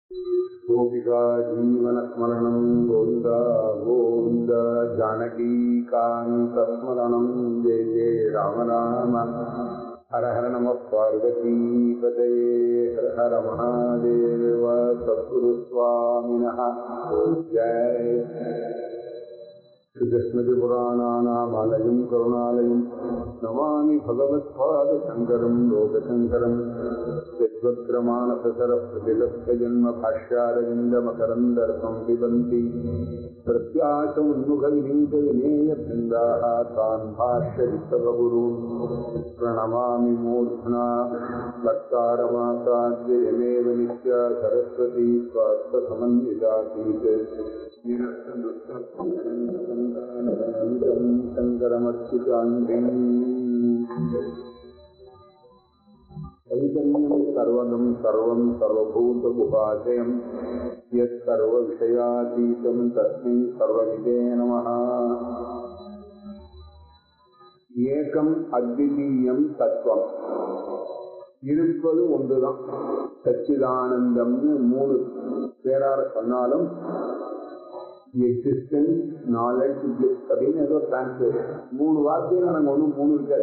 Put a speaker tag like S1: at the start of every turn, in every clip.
S1: गोपिका जीवनस्मरणं गोविन्द गोविन्द जानकीकान्तस्मरणं जय जय राम राम हर हर नमः पार्वतीपतये हर हर महादेव सद्गुरुस्वामिनः जय श्रीकृष्णपुराणानामालयं करुणालयं नमामि भगवत्पादशङ्करं लोकशङ्करं यद्वक्रमाणसरप्रतिलक्षजन्मभाष्यारविन्दमकरन्दर्पं पिबन्ति प्रत्याशोन्मुखविनीतविनेयभृङ्गाः तान् भाष्यविस्तवगुरून् प्रणमामि मूर्ध्ना वक्तारमासाद्ययमेव नित्या सरस्वती स्वास्थसमन्वितासीत् चैतन्यं सर्वगं सर्वं सर्वभूतगुहाशयं यत्सर्वविषयातीतं तस्मै सर्वविदे नमः ஏகம் அத்விதீயம் தத்துவம் இருப்பது ஒன்றுதான் சச்சிதானந்தம்னு மூணு பேரால சொன்னாலும் எக்ஸிஸ்டன்ஸ் நாலேஜ் பிளிஸ் அப்படின்னு ஏதோ டிரான்ஸ்லேட் மூணு வார்த்தையும் நாங்கள் ஒன்றும் மூணு இருக்காது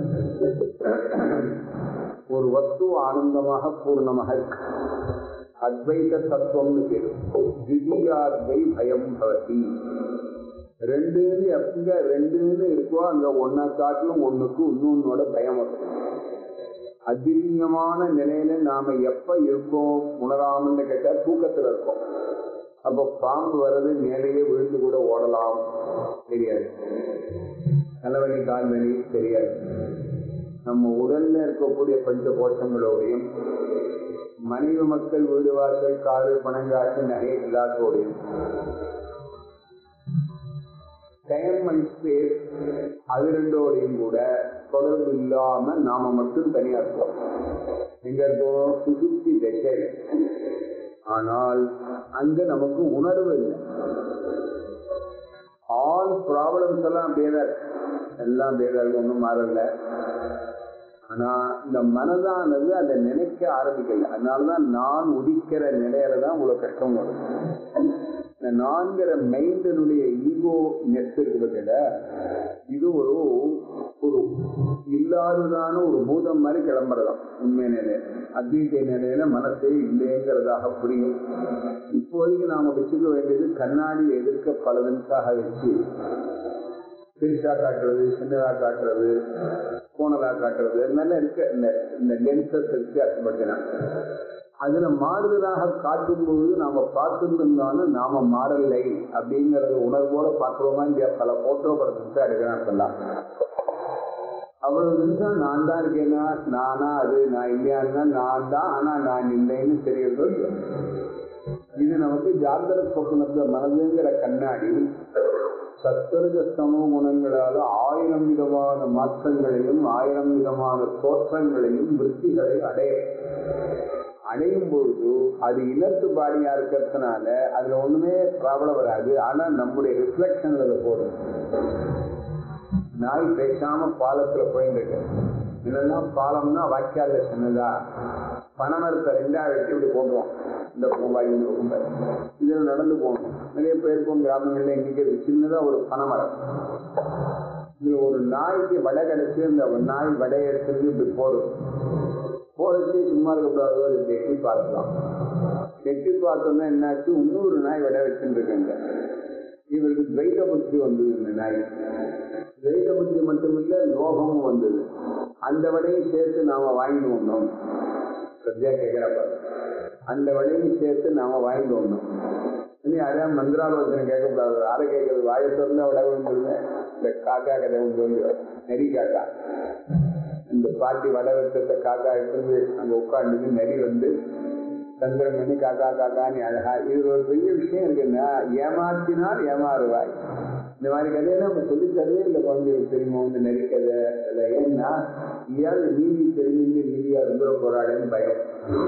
S1: ஒரு வஸ்து ஆனந்தமாக பூர்ணமாக இருக்கு அத்வைத தத்துவம்னு பேரு திவ்யாத்வை பயம் பவதி ரெண்டுன்னு எங்க ரெண்டுன்னு இருக்கோ அங்க ஒன்ன காட்டிலும் ஒண்ணுக்கு இன்னொன்னோட பயம் வரும் அதிகமான நிலையில நாம எப்ப இருக்கோம் உணராமன்னு கேட்டா தூக்கத்துல இருக்கோம் அப்ப பாம்பு வர்றது மேலேயே விழுந்து கூட ஓடலாம் தெரியாது தலைவலி கால்வலி தெரியாது நம்ம உடல்ல இருக்கக்கூடிய பஞ்ச கோஷங்களோடையும் மனைவி மக்கள் வீடு வாசல் காடு பணங்காசு நகை எல்லாத்தோடையும் டைம் அண்ட் ஸ்பேஸ் அது ரெண்டோடையும் கூட தொடர்பு இல்லாம நாம மட்டும் தனியா இருக்கோம் எங்க இருக்கோம் சுசுப்தி தசை ஆனால் அங்க நமக்கு உணர்வு இல்லை ஆல் ப்ராப்ளம்ஸ் எல்லாம் அப்படியே தான் இருக்கு எல்லாம் அப்படியே தான் இருக்கு ஒன்றும் மாறல ஆனா இந்த மனதானது அதை நினைக்க ஆரம்பிக்கல அதனாலதான் நான் உதிக்கிற நிலையில தான் இவ்வளவு கஷ்டம் வரும் இந்த நான்கிற மைண்டினுடைய ஈகோ நெஸ் இருக்கிறதுல இது ஒரு ஒரு இல்லாததான ஒரு பூதம் மாதிரி கிளம்புறதாம் உண்மை நிலையில அத்வீத நிலையில மனசே இல்லைங்கிறதாக புரியும் இப்போதைக்கு நாம வச்சுக்க வேண்டியது கண்ணாடி எதிர்க்க பல நிமிஷாக வச்சு பெருசா காட்டுறது சின்னதா காட்டுறது கோணலா காட்டுறது இதெல்லாம் இருக்க இந்த இந்த லென்சஸ் வித்தியாசப்படுத்தினாங்க அதுல மாறுதலாக காட்டும் பொழுது நாம பார்த்துருந்தாலும் நாம மாறலை அப்படிங்கறத உணர்வோட பார்க்கிறோமா இல்லையா பல போட்டோ படத்தை எடுக்கிறான் சொல்லலாம் அவ்வளவு நிமிஷம் நான் தான் இருக்கேன்னா நானா அது நான் இல்லையான்னா நான் தான் ஆனா நான் இல்லைன்னு தெரியறதோ இது நமக்கு ஜாகிர சொப்னத்துல மனதுங்கிற கண்ணாடி சத்வரஜ சமூக குணங்களால ஆயிரம் விதமான மாற்றங்களையும் ஆயிரம் விதமான தோற்றங்களையும் விற்பிகளையும் அடைய அடையும் பொழுது அது இனத்து பாடியா இருக்கிறதுனால அதுல ஒண்ணுமே ப்ராப்ளம் வராது ஆனா நம்முடைய ரிஃப்ளெக்ஷன் அதுல போடும் நாய் பேசாம பாலத்துல போயிட்டு இருக்கு இதெல்லாம் பாலம்னா வாய்க்கால சின்னதா பனைமரத்தை ரெண்டா வெட்டி இப்படி போடுவோம் இந்த பூவாய் இந்த இதுல நடந்து போகணும் நிறைய பேருக்கும் கிராமங்கள்ல இன்னைக்கு சின்னதா ஒரு பனைமரம் இதுல ஒரு நாய்க்கு வடை கிடைச்சி அந்த நாய் வடையை எடுத்துட்டு இப்படி போடும் போறச்சு சும்மா இருக்கக்கூடாது அது எட்டி பார்க்கலாம் எட்டி பார்த்தோம்னா என்னாச்சு இன்னொரு நாய் விட வச்சுட்டு இருக்காங்க இவருக்கு துவைத புத்தி வந்தது இந்த நாய் துவைத புத்தி மட்டுமில்ல லோகமும் வந்தது அந்த வடையும் சேர்த்து நாம வாங்கிட்டு வந்தோம் சத்யா கேட்கிறப்ப அந்த வடையும் சேர்த்து நாம வாங்கிட்டு வந்தோம் இனி யாரையா மந்திராலோசனை கேட்கக்கூடாது யாரை கேட்கறது வாயை திறந்த விட வந்துருங்க இந்த காக்கா கதை உண்டு நெறி காக்கா இந்த பாட்டி வடை வச்சத்தை காக்கா எடுத்து அங்க உட்காந்துட்டு நெறி வந்து சந்திரமணி காக்கா காக்கான்னு அழகா இது ஒரு பெரிய விஷயம் இருக்குன்னா ஏமாற்றினால் ஏமாறுவாய் இந்த மாதிரி கதையெல்லாம் நம்ம சொல்லி தரவே இல்லை குழந்தைகளுக்கு தெரியுமா இந்த நெறி கதை இல்லை ஏன்னா இயால் நீதி தெரிஞ்சு நீதியா இருந்துட போறாடேன்னு பயம்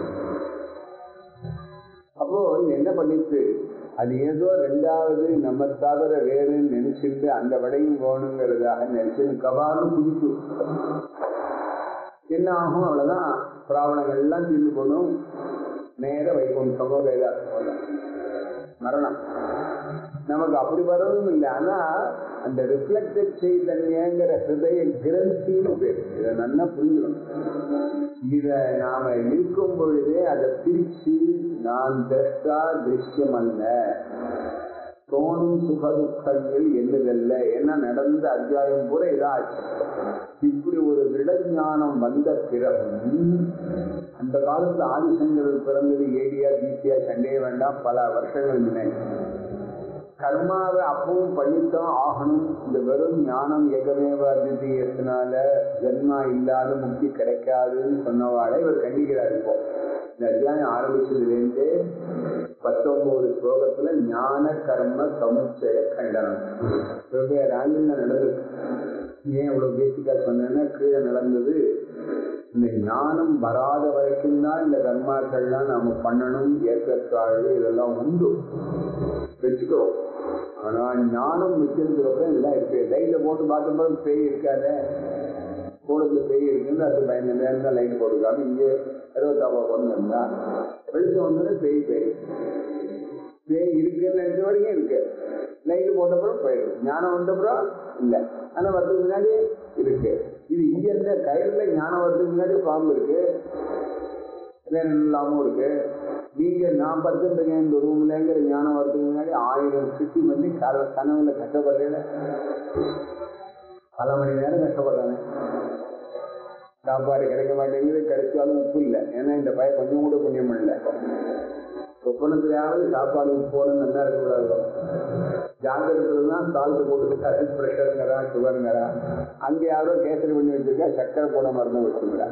S1: அப்போ இது என்ன பண்ணிச்சு அது ஏதோ ரெண்டாவது நம்ம தவிர வேறுன்னு நினைச்சிட்டு அந்த வடையும் போகணுங்கிறதாக நினைச்சு கவான்னு குதிச்சு என்ன ஆகும் அவ்வளவுதான் பிராவணங்கள் எல்லாம் தீர்ந்து போகணும் நேர வைகுண்டமோ கைலாசமோ தான் மரணம் நமக்கு அப்படி வரவும் இல்லை ஆனா அந்த ரிஃப்ளெக்டட் சைதன்யங்கிற ஹிருதய கிரந்தின்னு பேர் இதை நல்லா புரிஞ்சுக்கணும் இத நாம இருக்கும் பொழுதே அதை பிரிச்சு நான் திரஷ்டா திருஷ்யம் அல்ல தோணும் சுக துக்கங்கள் என்னதல்ல என்ன நடந்த அத்தியாயம் பூரா இதாச்சு இப்படி ஒரு விடஞானம் வந்த பிறகும் அந்த காலத்துல ஆதிசங்கர் பிறந்தது ஏடியா பிசியா சண்டே வேண்டாம் பல வருஷங்கள் முன்னாடி கர்மாவை அப்பவும் பண்ணித்தான் ஆகணும் இந்த வெறும் ஞானம் ஏகமேவ அத்விதீயத்தினால ஜென்மா இல்லாத முக்தி கிடைக்காதுன்னு சொன்னவாளை இவர் கண்டிக்கிறார் இப்போ இந்த அத்தியாயம் ஆரம்பிச்சதுலேருந்து பத்தொன்பது ஸ்லோகத்துல ஞான கர்ம சமுச்சய கண்டனம் வெவ்வேறு ஆங்கில நடந்திருக்கு ஏன் இவ்வளவு பேசிக்கா சொன்னேன்னா கீழே நடந்தது இந்த ஞானம் வராத வரைக்கும் தான் இந்த கர்மாக்கள்லாம் நாம பண்ணணும் ஏற்றத்தாழ்வு இதெல்லாம் உண்டு வச்சுக்கிறோம் ஆனா ஞானம் வச்சிருக்கிறப்ப இதெல்லாம் இருக்கு லைட்ல போட்டு பார்த்தப்ப பேய் இருக்காத கூடத்துல பேய் இருக்குன்னு அது பயந்த நேரம் தான் லைட் போட்டுக்காம இங்கே இருபத்தாவா கொண்டு வந்தா வெளிச்சம் வந்தோடனே பேய் பேய் பேய் இருக்குன்னு நினைச்ச வரைக்கும் இருக்கு லைட் போட்டப்புறம் போயிடும் ஞானம் வந்தப்புறம் இல்ல ஆனா வரதுக்கு முன்னாடி இருக்கு இது இங்க இருந்த கயிறுல ஞானம் வரதுக்கு முன்னாடி பாம்பு இருக்கு வேற இல்லாமவும் இருக்கு நீங்க நான் படுத்துருக்கேன் இந்த ரூம்லங்கிற ஞானம் வரதுக்கு முன்னாடி ஆயிரம் சுத்தி பண்ணி கல கனவுல கஷ்டப்படுறேன் பல மணி நேரம் கஷ்டப்படுறாங்க சாப்பாடு கிடைக்க மாட்டேங்குது கிடைச்சாலும் உப்பு இல்லை ஏன்னா இந்த பையன் கொஞ்சம் கூட புண்ணியம் பண்ணல சொப்பனத்திலேயாவது சாப்பாடு உப்போட நல்லா இருக்கக்கூடாது ஜாகிரத்துல தான் சால்ட் போட்டுருக்கா ப்ரெஷருங்கிறா சுகருங்கிறா அங்கே யாரோ கேசரி பண்ணி வச்சிருக்கா சக்கரை போட மருந்து வச்சுக்கிறா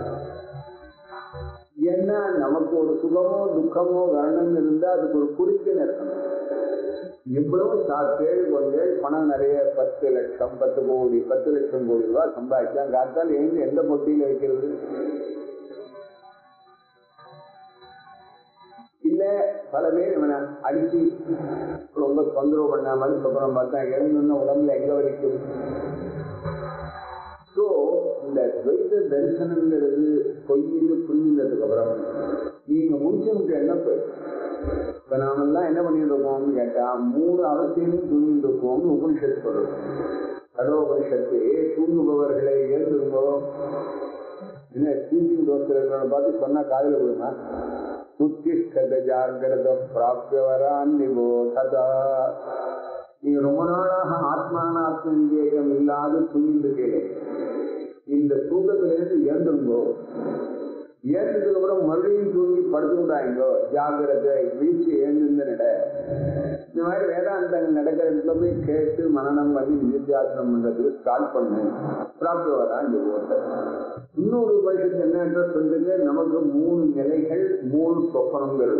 S1: ஏன்னா நமக்கு ஒரு சுகமோ துக்கமோ வரணும் இருந்தா அதுக்கு ஒரு குறிப்பின இருக்கணும் எவ்வளவு கேள்வி கொண்டேள் பணம் நிறைய பத்து லட்சம் பத்து கோடி பத்து லட்சம் கோடி ரூபாய் சம்பாதிக்கலாம் காத்தால் எழுந்து எந்த பொட்டியில வைக்கிறது இல்ல பல பேர் இவனை அடிச்சு ரொம்ப தொந்தரவு பண்ண மாதிரி சொப்பனம் பார்த்தா எழுந்தோன்னா உடம்புல எங்க வரைக்கும் ஸோ இந்த துவைத தரிசனங்கிறது பொய்ன்னு புரிஞ்சுனதுக்கு அப்புறம் நீங்க முடிச்சவங்க என்ன போயிடும் இப்ப நாமெல்லாம் என்ன பண்ணிட்டு இருக்கோம்னு கேட்டா மூணு அவசியமும் தூங்கிட்டு இருக்கோம்னு உபனிஷத்து சொல்றது கடோபனிஷத்து தூங்குபவர்களை ஏற்றுங்கோ என்ன ஸ்லீப்பிங் தோஸ்திரங்களை பார்த்து சொன்னா காதல விடுமா உத்திஷ்டத ஜாகிரத பிராப்தியவரான் நிபோததா நீங்க ரொம்ப நாளாக ஆத்மானாத்ம விவேகம் இல்லாத தூங்கிட்டு இருக்கீங்க இந்த தூக்கத்திலிருந்து ஏந்துருங்கோ ஏற்றதுக்கு அப்புறம் மறுபடியும் தூங்கி படுத்துட்டாங்கோ ஜாகிரதை வீழ்ச்சி ஏழுந்த நட இந்த மாதிரி வேதாந்தங்கள் நடக்கிற இடத்துல போய் கேட்டு மனநம் பண்ணி நிதித்தியாசனம் பண்றதுக்கு ஸ்டார்ட் பண்ணு பிராப்தி வரான் இந்த ஓட்ட இன்னொரு வருஷத்துக்கு என்ன அட்ரஸ் சொல்லுங்க நமக்கு மூணு நிலைகள் மூணு சொப்பனங்கள்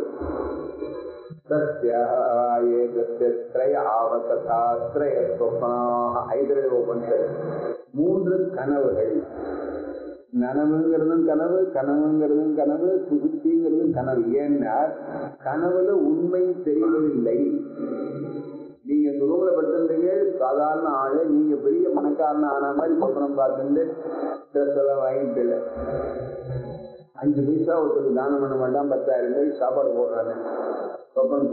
S1: மூன்று கனவுகள் நனவுங்கிறதும் கனவு கனவுங்கிறதும் கனவு சுகுத்திங்கிறதும் கனவு ஏன்னா கனவுல உண்மை தெரிவதில்லை நீங்க இந்த ரூம்ல படுத்துறீங்க சாதாரண ஆளு நீங்க பெரிய பணக்காரன ஆன மாதிரி சொப்பனம் பார்த்துட்டு ட்ரெஸ் எல்லாம் வாங்கிட்டு அஞ்சு பைசா ஒருத்தருக்கு தானம் பண்ண மாட்டான் பத்தாயிரம் பேருக்கு சாப்பாடு போடுறாங்க சொப்பனம்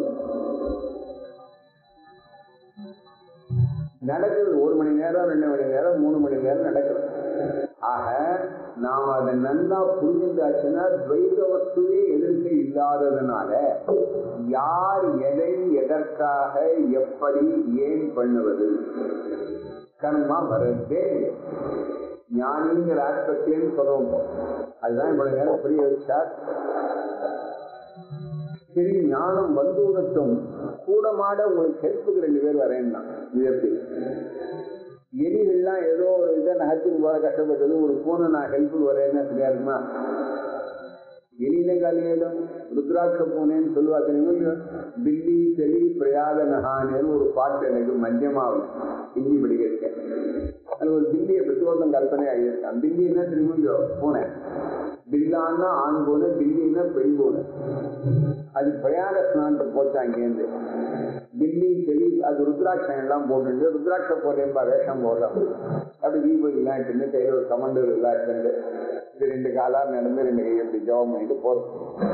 S1: நடக்குது ஒரு மணி நேரம் ரெண்டு மணி நேரம் மூணு மணி நேரம் நடக்குது ஆக நாம் அதை நன்னா புரிஞ்சுட்டாச்சுன்னா துவைத வஸ்துவே எதிர்த்து இல்லாததுனால யார் எதை எதற்காக எப்படி ஏன் பண்ணுவது கர்மா வரதே ஞானிங்கிற ஆஸ்பெக்ட்லேன்னு சொல்லுவோம் அதுதான் இவ்வளவு நேரம் புரிய வச்சார் சரி ஞானம் வந்து விடட்டும் கூட மாட உங்களுக்கு ஹெல்ப்புக்கு ரெண்டு பேர் வரேன்னா இது எப்படி எலிகள்லாம் ஏதோ ஒரு இதை நகர்த்தின்னு போல கஷ்டப்பட்டது ஒரு பூனை நான் ஹெல்ப்புக்கு வரேன்னு சரியா இருக்குமா எலியில காலியிடம் ருத்ராட்ச பூனைன்னு சொல்லுவா தெரியுமா தில்லி செலி பிரயாத நகானேன்னு ஒரு பாட்டு எனக்கு மஞ்சமாகும் ஹிந்தி படிக்கிறேன் அது ஒரு தில்லியை பிரச்சோதம் கல்பனை ஆகியிருக்கான் தில்லி என்ன தெரியுமா பூனை பில்லான்னா ஆண் பூனை தில்லின்னா பெண் பூனை அது பிரயாண ஸ்நானத்தை போச்சு அங்கேருந்து தில்லி செலி அது ருத்ராட்சம் எல்லாம் போட்டுட்டு ருத்ராட்ச போலேம்பா வேஷம் போடுறோம் அப்படி தீபம் இல்லாட்டுன்னு கையில் ஒரு கமண்டல் இல்லாட்டுன்னு இது ரெண்டு காலா நடந்து ரெண்டு கை எப்படி ஜபம் பண்ணிட்டு போறோம்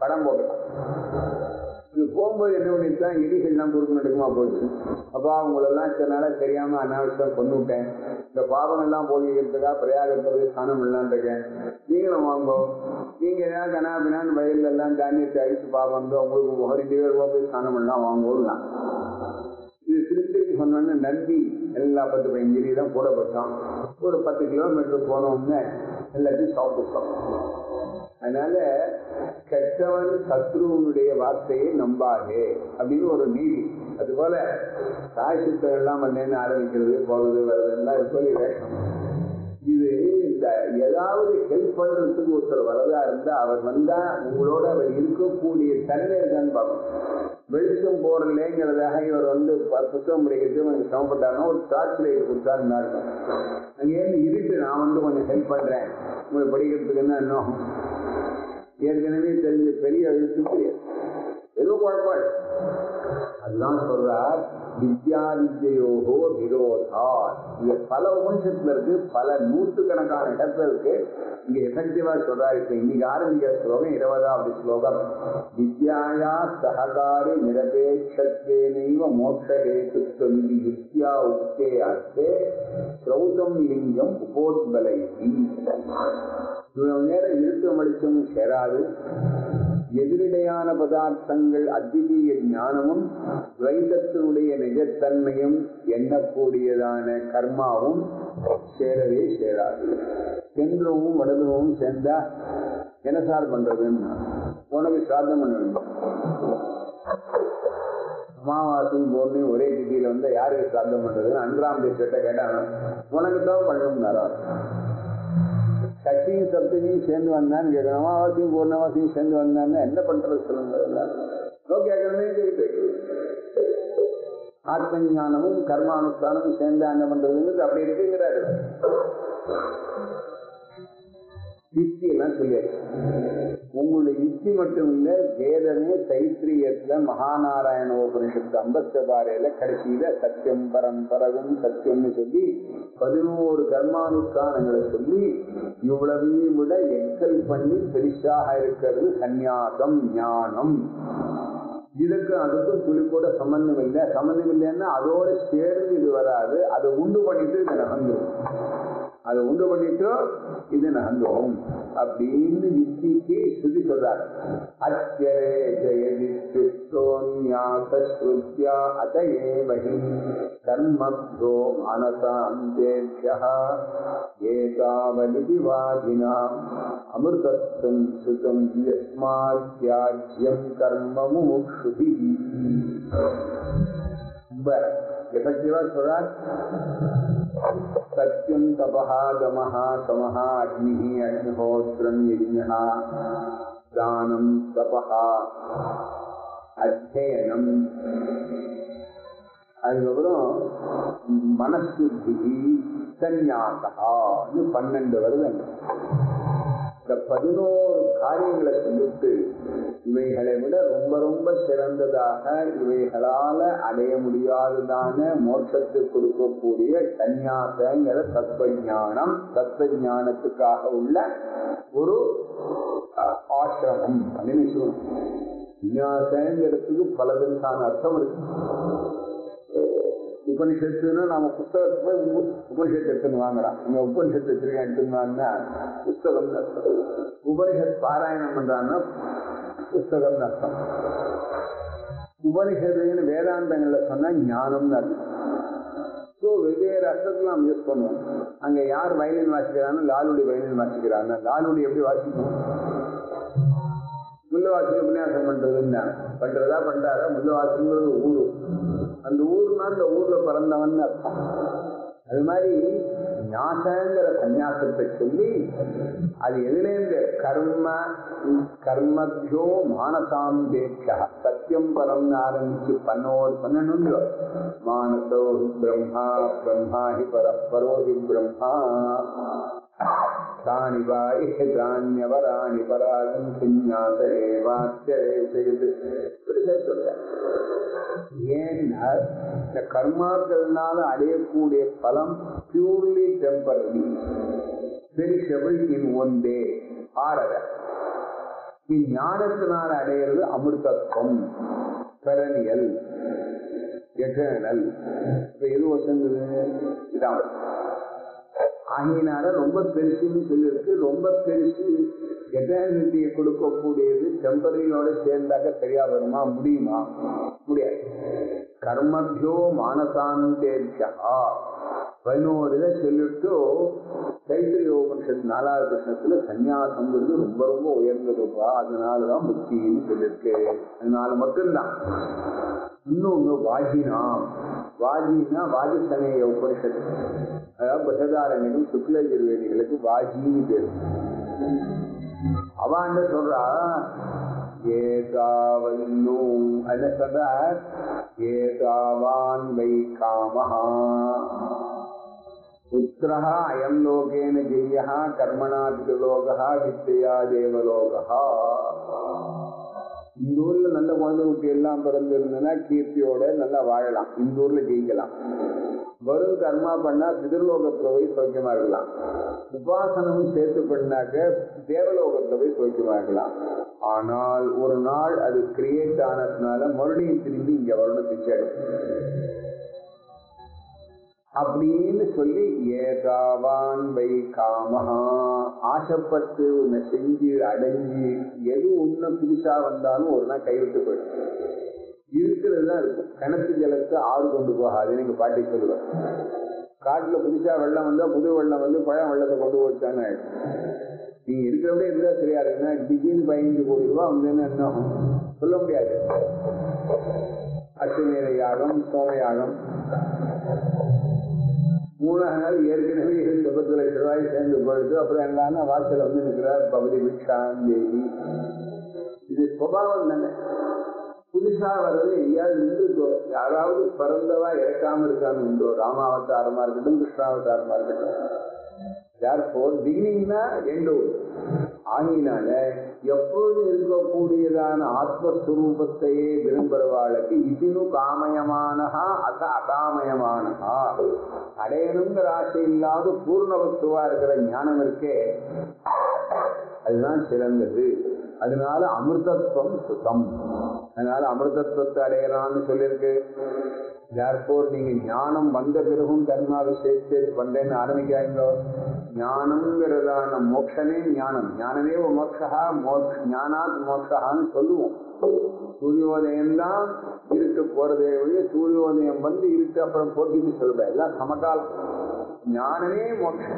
S1: படம் போட்டுட்டான் இது போகும்போது என்ன பண்ணிருக்கான் எலிகள்லாம் குறுக்கு நடுக்குமா போச்சு அப்பா உங்களெல்லாம் இத்தனை நாளா தெரியாம அனாவசியம் கொண்டு விட்டேன் இந்த பாவங்கள்லாம் போகிறதுக்காக பிரயாகத்தை ஸ்நானம் பண்ணலான் இருக்கேன் நீங்களும் வாங்கோ நீங்க ஏதாவது கனாபினான்னு வயல்ல எல்லாம் தானியத்தை அடிச்சு பாவம் வந்து உங்களுக்கு ஒரு ரெண்டு பேர் போய் ஸ்நானம் பண்ணலாம் வாங்கலாம் இது திருப்பதிக்கு சொன்னோன்னு நந்தி எல்லா பத்து பதினஞ்சு தான் கூட போட்டான் ஒரு பத்து கிலோமீட்டர் போனோம்னு எல்லாத்தையும் சாப்பிட்டுட்டோம் அதனால கெட்டவன் சத்ருவனுடைய வார்த்தையை நம்பாதே அப்படின்னு ஒரு நீதி அதுபோல தாய் சித்தம் எல்லாம் பண்ணேன்னு ஆரம்பிக்கிறது போகிறது வர்றதெல்லாம் இது சொல்லி வேஷம் இது இந்த ஏதாவது ஹெல்ப் பண்றதுக்கு ஒருத்தர் வரதா இருந்தா அவர் வந்தா உங்களோட அவர் இருக்கக்கூடிய தன்மை இருக்கான்னு பார்க்கணும் வெளிச்சம் போறலேங்கிறதாக இவர் வந்து ப- புத்தகம் படிக்கிறது கொஞ்சம் சிரமப்பட்டாருன்னா ஒரு டார்ச் லைட் கொடுத்தாருன்னா இருக்கும் அங்கேருந்து இருட்டு நான் வந்து கொஞ்சம் ஹெல்ப் பண்றேன் உங்களுக்கு படிக்கிறதுக்கு என்ன இன்னும் ஏற்கனவே தெரிஞ்ச பெரிய எழுத்து தெரியாது ஏதோ குழப்பம் அதுதான் சொல்றார் வித்யா வித்யோகோ விரோதா இங்க பல உபனிஷத்துல இருக்கு பல நூற்றுக்கணக்கான இடத்துல இருக்கு இங்க எஃபெக்டிவா சொல்றாரு இப்ப இன்னைக்கு ஆரம்பிக்கிற ஸ்லோகம் இருபதாவது ஸ்லோகம் வித்யாயா சககாரி நிரபேட்சத்வேனைவ மோட்சஹேதுத்வம் இது வித்யா உக்தே அர்த்தே ஸ்ரௌதம் லிங்கம் உபோத்பலயதி இவ்வளவு நேரம் இருட்டும் வெளிச்சம் சேராது எதிரிடையான பதார்த்தங்கள் அத்விதீய ஞானமும் துவைதத்தினுடைய நிஜத்தன்மையும் எண்ணக்கூடியதான கர்மாவும் சேரவே சேராது தென்றுவும் வடதுவும் சேர்ந்தா என்ன சார் பண்றதுன்னா உனக்கு சாதம் பண்ண வேண்டும் அமாவாசையும் பௌர்ணமி ஒரே திதியில வந்து யாருக்கு சாதம் பண்றதுன்னு அன்றாம் தேசத்தை கேட்டாங்க உனக்கு தான் பண்ணணும்னாரா சக்தியும் சப்தமியும் சேர்ந்து வந்தான்னு கேட்கணும் அமாவாசையும் பூர்ணவாசியும் சேர்ந்து வந்தான்னு என்ன பண்றது சொல்லுங்க கேட்கணுமே ஆத்ம ஞானமும் கர்மானுஷ்டானமும் சேர்ந்தா என்ன பண்றதுங்கிறது அப்படி இருக்குங்கிறாரு யுக்தி எல்லாம் சொல்லியாச்சு உங்களுடைய யுக்தி மட்டும் இல்ல வேதமே தைத்திரியத்துல மகாநாராயண உபனிஷத்து அம்பத்தபாரையில கடைசியில சத்தியம் பரம் பரவும் சத்தியம்னு சொல்லி பதினோரு கர்மானுஷ்டானங்களை சொல்லி இவ்வளவையும் விட எக்கல் பண்ணி பெருசாக இருக்கிறது சந்நியாசம் ஞானம் இதுக்கு அதுக்கும் துளி கூட சம்பந்தம் இல்லை சம்பந்தம் இல்லைன்னா அதோட சேர்ந்து இது வராது அதை உண்டு பண்ணிட்டு இது நகர்ந்துடும் அதை உண்டு பண்ணிட்டு இது நகர்ந்துடும் அப்படின்னு யுக்திக்கு ஸ்ருதி சொல்றாரு அச்சரே ஜெயதி ஸ்ருத்யோன்யாசஸ்ருத்யா அதையேவஹி கர்மப்தோ மனசாந்தேபியா ஏதாவலிதி வாதினாம் அமிர்தத்வம் சுதம் யஸ்மாத்யாஜ்யம் கர்ம முமுக்ஷுதி ரொம்ப எஃபெக்டிவா சொல்றார் சத்தியம் தபா தமஹா சமஹா அக்னி அக்னிஹோத்திரம் யஜ்ஞா தானம் தபா அத்தியனம் அதுக்கப்புறம் மனசுத்தி சந்யாசா பன்னெண்டு வருதங்க இந்த பதினோரு காரியங்களை சொல்லிட்டு இவைகளை விட ரொம்ப ரொம்ப சிறந்ததாக இவைகளால அடைய முடியாததான மோட்சத்தை கொடுக்கக்கூடிய சந்நியாசங்கிற தத்துவ ஞானம் தத்துவ ஞானத்துக்காக உள்ள ஒரு அஹ், ஆசிரமம் அப்படின்னு சொல்லணும் சந்நியாசங்கிறதுக்கு பல விதமான அர்த்தம் இருக்கு உபனிஷத்துன்னு நாம புஸ்தகத்தை போய் உ- உபனிஷத்து எடுத்துன்னு வாங்குறான் இங்க உபனிஷத்து வச்சிருக்கேன் எடுத்துன்னு வாங்கினா புஸ்தகம் அர்த்தம் உபனிஷத் பாராயணம் பண்றான்னா புஸ்தகம் அர்த்தம் உபனிஷத்துன்னு வேதாந்தங்கள்ல சொன்னா ஞானம்னு அர்த்தம் ஸோ வெவ்வேறு அர்த்தத்தில் நாம் யூஸ் பண்ணுவோம் அங்க யார் வயலின் வாசிக்கிறான்னு லாலுடி வயலின் வாசிக்கிறாங்க லாலுடி எப்படி வாசிக்கணும் முல்லவாசி உபன்யாசம் பண்றதுன்னா பண்றதா பண்றாரா முல்லவாசிங்கிறது ஊரு அந்த ஊர்னா அந்த ஊர்ல பிறந்தவன் அர்த்தம் அது மாதிரி ஞாசங்கிற சந்நியாசத்தை சொல்லி அது எதுலேருந்து கர்ம கர்மத்தியோ மானசாம் தேக்கியா சத்தியம் பரம்னு ஆரம்பிச்சு பன்னோர் பன்னெண்டு மானசோ ஹி பிரம்மா பிரம்மா ஹி பர பரோஹி பிரம்மா தானி வாய் தானியவராணி பராகம் சிஞ்ஞாசரே வாத்தியரே செய்து இப்படி சொல்றேன் ஏன்னா இந்த கர்மாக்கள்னால அடையக்கூடிய பலம் purely temporary perishable in one day ஆறத ஞானத்தினால் அடையிறது அமிர்தத்துவம் பெரனியல் எட்டர்னல் இப்ப எது வசந்தது இதான் ஆகியனால ரொம்ப பெருசுன்னு சொல்லியிருக்கு ரொம்ப பெருசு எட்டர்னிட்டியை கொடுக்கக்கூடியது டெம்பரரியோட சேர்ந்தாக்க சரியா வருமா முடியுமா முடியாது கர்மபியோ மானசாந்தேபியா பதினோரு இதை சொல்லிட்டு தைத்திரிய உபனிஷத்து நாலாவது கிருஷ்ணத்துல சன்னியாசம்ங்கிறது ரொம்ப ரொம்ப உயர்ந்ததுப்பா அதனாலதான் முக்தின்னு சொல்லியிருக்கு அதனால மட்டும்தான் இன்னொன்னு வாஜினாம் வாஜினா வாஜசமய உபனிஷத்து அதாவது பசதாரண்யம் சுக்லஜர்வேதிகளுக்கு வாஜின்னு பேரு அவன் சொல்றா ஏதாவன்னு என்ன சொல்ற ஏதாவான் வை காமஹா புத்திரः அயம் லோகேன ஜெய்யः கர்மணா திருலோகः வித்தையா தேவலோகா இந்த ஊர்ல நல்ல குழந்தை குட்டி எல்லாம் பிறந்திருந்ததுன்னா கீர்த்தியோட நல்லா வாழலாம் இந்த ஊர்ல ஜெயிக்கலாம் வரும் கர்மா பண்ணா பிதிர்லோகத்துல போய் சௌக்கியமா இருக்கலாம் உபாசனமும் சேர்த்து பண்ணாக்க தேவலோகத்துல போய் சௌக்கியமா இருக்கலாம் ஆனால் ஒரு நாள் அது கிரியேட் ஆனதுனால மறுபடியும் திரும்பி இங்க வரணும் பிச்சை அப்படின்னு சொல்லி ஏதாவான் வை காமஹா ஆசைப்பட்டு உன்னை செஞ்சு அடைஞ்சு எது ஒண்ணு புதுசா வந்தாலும் ஒரு நாள் கைவிட்டு போயிடும் இருக்கிறது தான் இருக்கும் கிணத்து ஜலத்தை ஆறு கொண்டு போகாது நீங்க பாட்டி சொல்லுவேன் காட்டுல புதுசா வெள்ளம் வந்தா புது வெள்ளம் வந்து பழம் வெள்ளத்தை கொண்டு போச்சான்னு நீங்க இருக்கிறபடியே இருந்தா சரியா இருக்குன்னா திடீர்னு பதினஞ்சு கோடி ரூபாய் வந்து என்ன சொல்ல முடியாது அசுமேத யாகம் சோமயாகம் மூணாவது நாள் ஏற்கனவே இருந்த பத்து லட்சம் ரூபாய் சேர்ந்து போயிடுது அப்புறம் என்னன்னா வாசல வந்து இருக்கிறார் பகுதி பிக்ஷான் தேவி இது சுபாவம் தானே புதுசா வர்றது எங்கேயாவது நின்றுக்கோ யாராவது பிறந்தவா இறக்காம இருக்கான்னு உண்டோ ராமாவதாரமா இருக்கட்டும் கிருஷ்ணாவதாரமா இருக்கட்டும் தேர்ஃபோர் பிகினிங்னா எண்டு ஆகினால எப்பொழுது இருக்கக்கூடியதான ஆத்மஸ்வரூபத்தையே விரும்புறவாளுக்கு இதினு காமயமானஹா அத அகாமயமானஹா அடையணுங்கிற ஆசை இல்லாத பூர்ண வஸ்துவா இருக்கிற ஞானம் இருக்கே அதுதான் சிறந்தது அதனால அமிர்தத்துவம் சுத்தம் அதனால அமிர்தத்துவத்தை அடையறான்னு சொல்லியிருக்கு தேர்போர் நீங்க ஞானம் வந்த பிறகும் கர்மாவை சேர்த்து பண்றேன்னு ஆரம்பிக்காங்களோ ஞானம்ங்கிறதான மோட்சமே ஞானம் ஞானமே மோட்சா மோட்ச ஞானாத் மோட்சான்னு சொல்லுவோம் சூரியோதயம் தான் இருட்டு போறதே வழிய சூரியோதயம் வந்து இருட்டு அப்புறம் போட்டின்னு சொல்றேன் எல்லாம் சமகாலம் ஞானமே மோட்சம்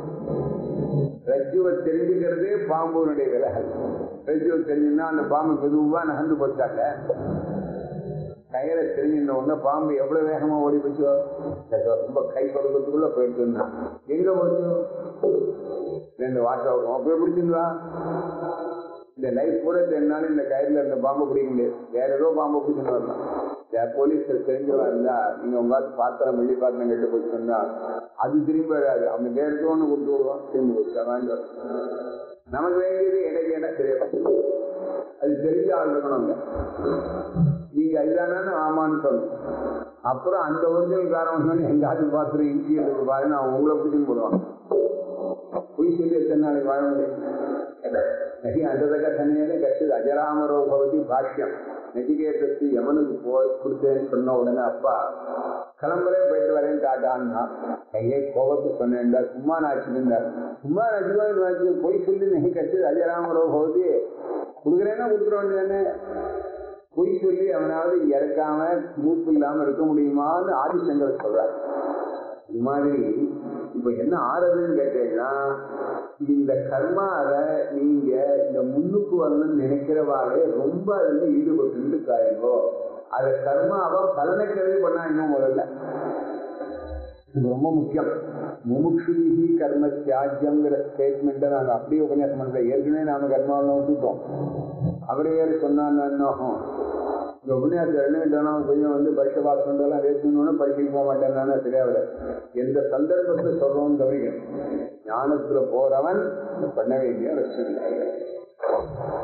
S1: ரஜுவை தெரிஞ்சுக்கிறதே பாம்புனுடைய விலகல் ரஜுவை தெரிஞ்சுன்னா அந்த பாம்பு மெதுவா நகர்ந்து போச்சாங்க கயிறை தெரிஞ்சிருந்த உடனே பாம்பு எவ்வளவு வேகமா ஓடி போச்சோ ரொம்ப கை கொடுக்கறதுக்குள்ள போயிட்டு எங்க போச்சு ரெண்டு வாசம் அப்படியே பிடிச்சிருந்தா இந்த லைஃப் கூட தென்னாலும் இந்த கயிறுல இருந்த பாம்பு பிடிக்க முடியாது வேற ஏதோ பாம்பு பிடிச்சுன்னு வரலாம் போலீஸ் தெரிஞ்சவா இருந்தா நீங்க உங்காவது பாத்திரம் வெள்ளி பாத்திரம் கெட்டு போச்சுன்னா அது திரும்பி வராது அவங்க வேற ஏதோ ஒண்ணு கொடுத்து விடுவோம் திரும்பி போச்சு வாங்கி நமக்கு வேண்டியது இடைக்கு இடம் தெரியும் அது தெரிஞ்ச ஆள் இருக்கணுங்க நீங்க அதுதானு ஆமான்னு சொல்லணும் அப்புறம் அந்த ஒரிஜினல் காரணம் சொன்னி எங்காவது பாத்திரம் இன்சியல் பாருன்னு அவன் உங்களை பிடிச்சுன்னு போடுவான் பொய் சொல்லி எத்தனை நாளைக்கு வாழ முடியும் அந்ததக்க தன்னையில கஷ்டது அஜராமரோ பகுதி பாஷ்யம் நெஜிகேட்டத்து யமனுக்கு போய் கொடுத்தேன்னு சொன்ன உடனே அப்பா கிளம்புறே போயிட்டு வரேன் டாட்டான்னா கையை கோபத்து சொன்னேன்டா சும்மா நாச்சுஇருந்தார் சும்மா நாச்சு பொய் சொல்லி நெகி கஷ்டது அஜராமரோ பகுதி கொடுக்குறேன்னா கொடுத்துட வேண்டியதானே பொய் சொல்லி அவனாவது இறக்காம மூப்பு இல்லாம இருக்க முடியுமான்னு ஆதிசங்கர் சொல்றார் இது மாதிரி இப்ப என்ன ஆறுதுன்னு கேட்டீங்கன்னா இந்த கர்மாவை நீங்க இந்த முன்னுக்கு வரணும்னு நினைக்கிறவாளே ரொம்ப அதுல ஈடுபட்டு இருக்காயோ அத கர்மாவை பலனுக்கவே பண்ணா இன்னும் முதல்ல இது ரொம்ப முக்கியம் முமுட்சுகி கர்ம தியாஜ்யங்கிற ஸ்டேட்மெண்ட்டை நாங்க அப்படியே உபன்யாசம் பண்றோம் ஏற்கனவே நாம கர்மாவெல்லாம் விட்டுட்டோம் அவரே வேறு சொன்னான்னு இந்த உபன்யாசம் எழுந்துட்டோம்னா கொஞ்சம் வந்து பரிச பாஸ் பண்றதெல்லாம் வேஸ்ட்னு பரிசைக்கு போக மாட்டேன்னு சரியாவிட எந்த சந்தர்ப்பத்தை சொல்றோம்னு கவனிக்கணும் ஞானத்துல போறவன் பண்ண வேண்டிய அவசியம் இல்லை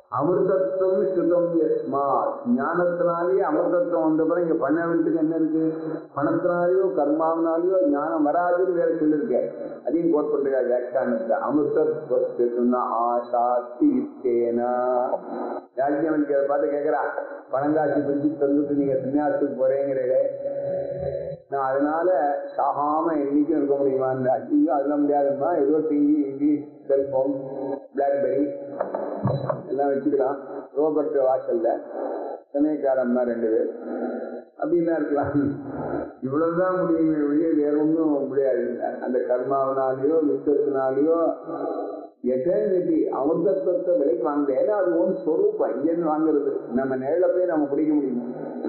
S1: அமிர்தத்துவம் சுதம் யஸ்மாத் ஞானத்தினாலேயே அமிர்தத்துவம் வந்த பிறகு இங்க பண்ண வேண்டியதுக்கு என்ன இருக்கு பணத்தினாலேயோ கர்மாவினாலேயோ ஞானம் வராதுன்னு வேற சொல்லியிருக்கேன் அதையும் கோட் பண்றாங்க வியாக்கியானத்தை அமிர்தத்துவத்துனா ஆசாத்தி வித்தேனா யாஜ்யவன்கிற பார்த்து கேட்கிறா பணங்காட்சி பிரிச்சு தந்துட்டு நீங்க சன்னியாசத்துக்கு போறேங்கிறீங்களே நான் அதனால சாகாம என்னைக்கும் இருக்க முடியுமான்னு ஐயோ அதெல்லாம் முடியாதுமா ஏதோ டிவி இவி செல்போன் பிளாக்பெரி எல்லாம் வச்சுக்கலாம் ரோபர்ட் வாசல்ல சென்னைக்காரம்மா ரெண்டு பேர் அப்படின்னா இருக்கலாம் இவ்வளவுதான் முடியுமே ஒழிய வேற ஒன்றும் முடியாது அந்த கர்மாவினாலேயோ வித்தத்தினாலேயோ எட்டர்னிட்டி அமிர்தத்துவத்தை விலைக்கு வாங்க ஏன்னா அது ஒன்று சொரூப்பம் இங்கேருந்து வாங்குறது நம்ம நேரில் போய் நம்ம பிடிக்க முடியுமா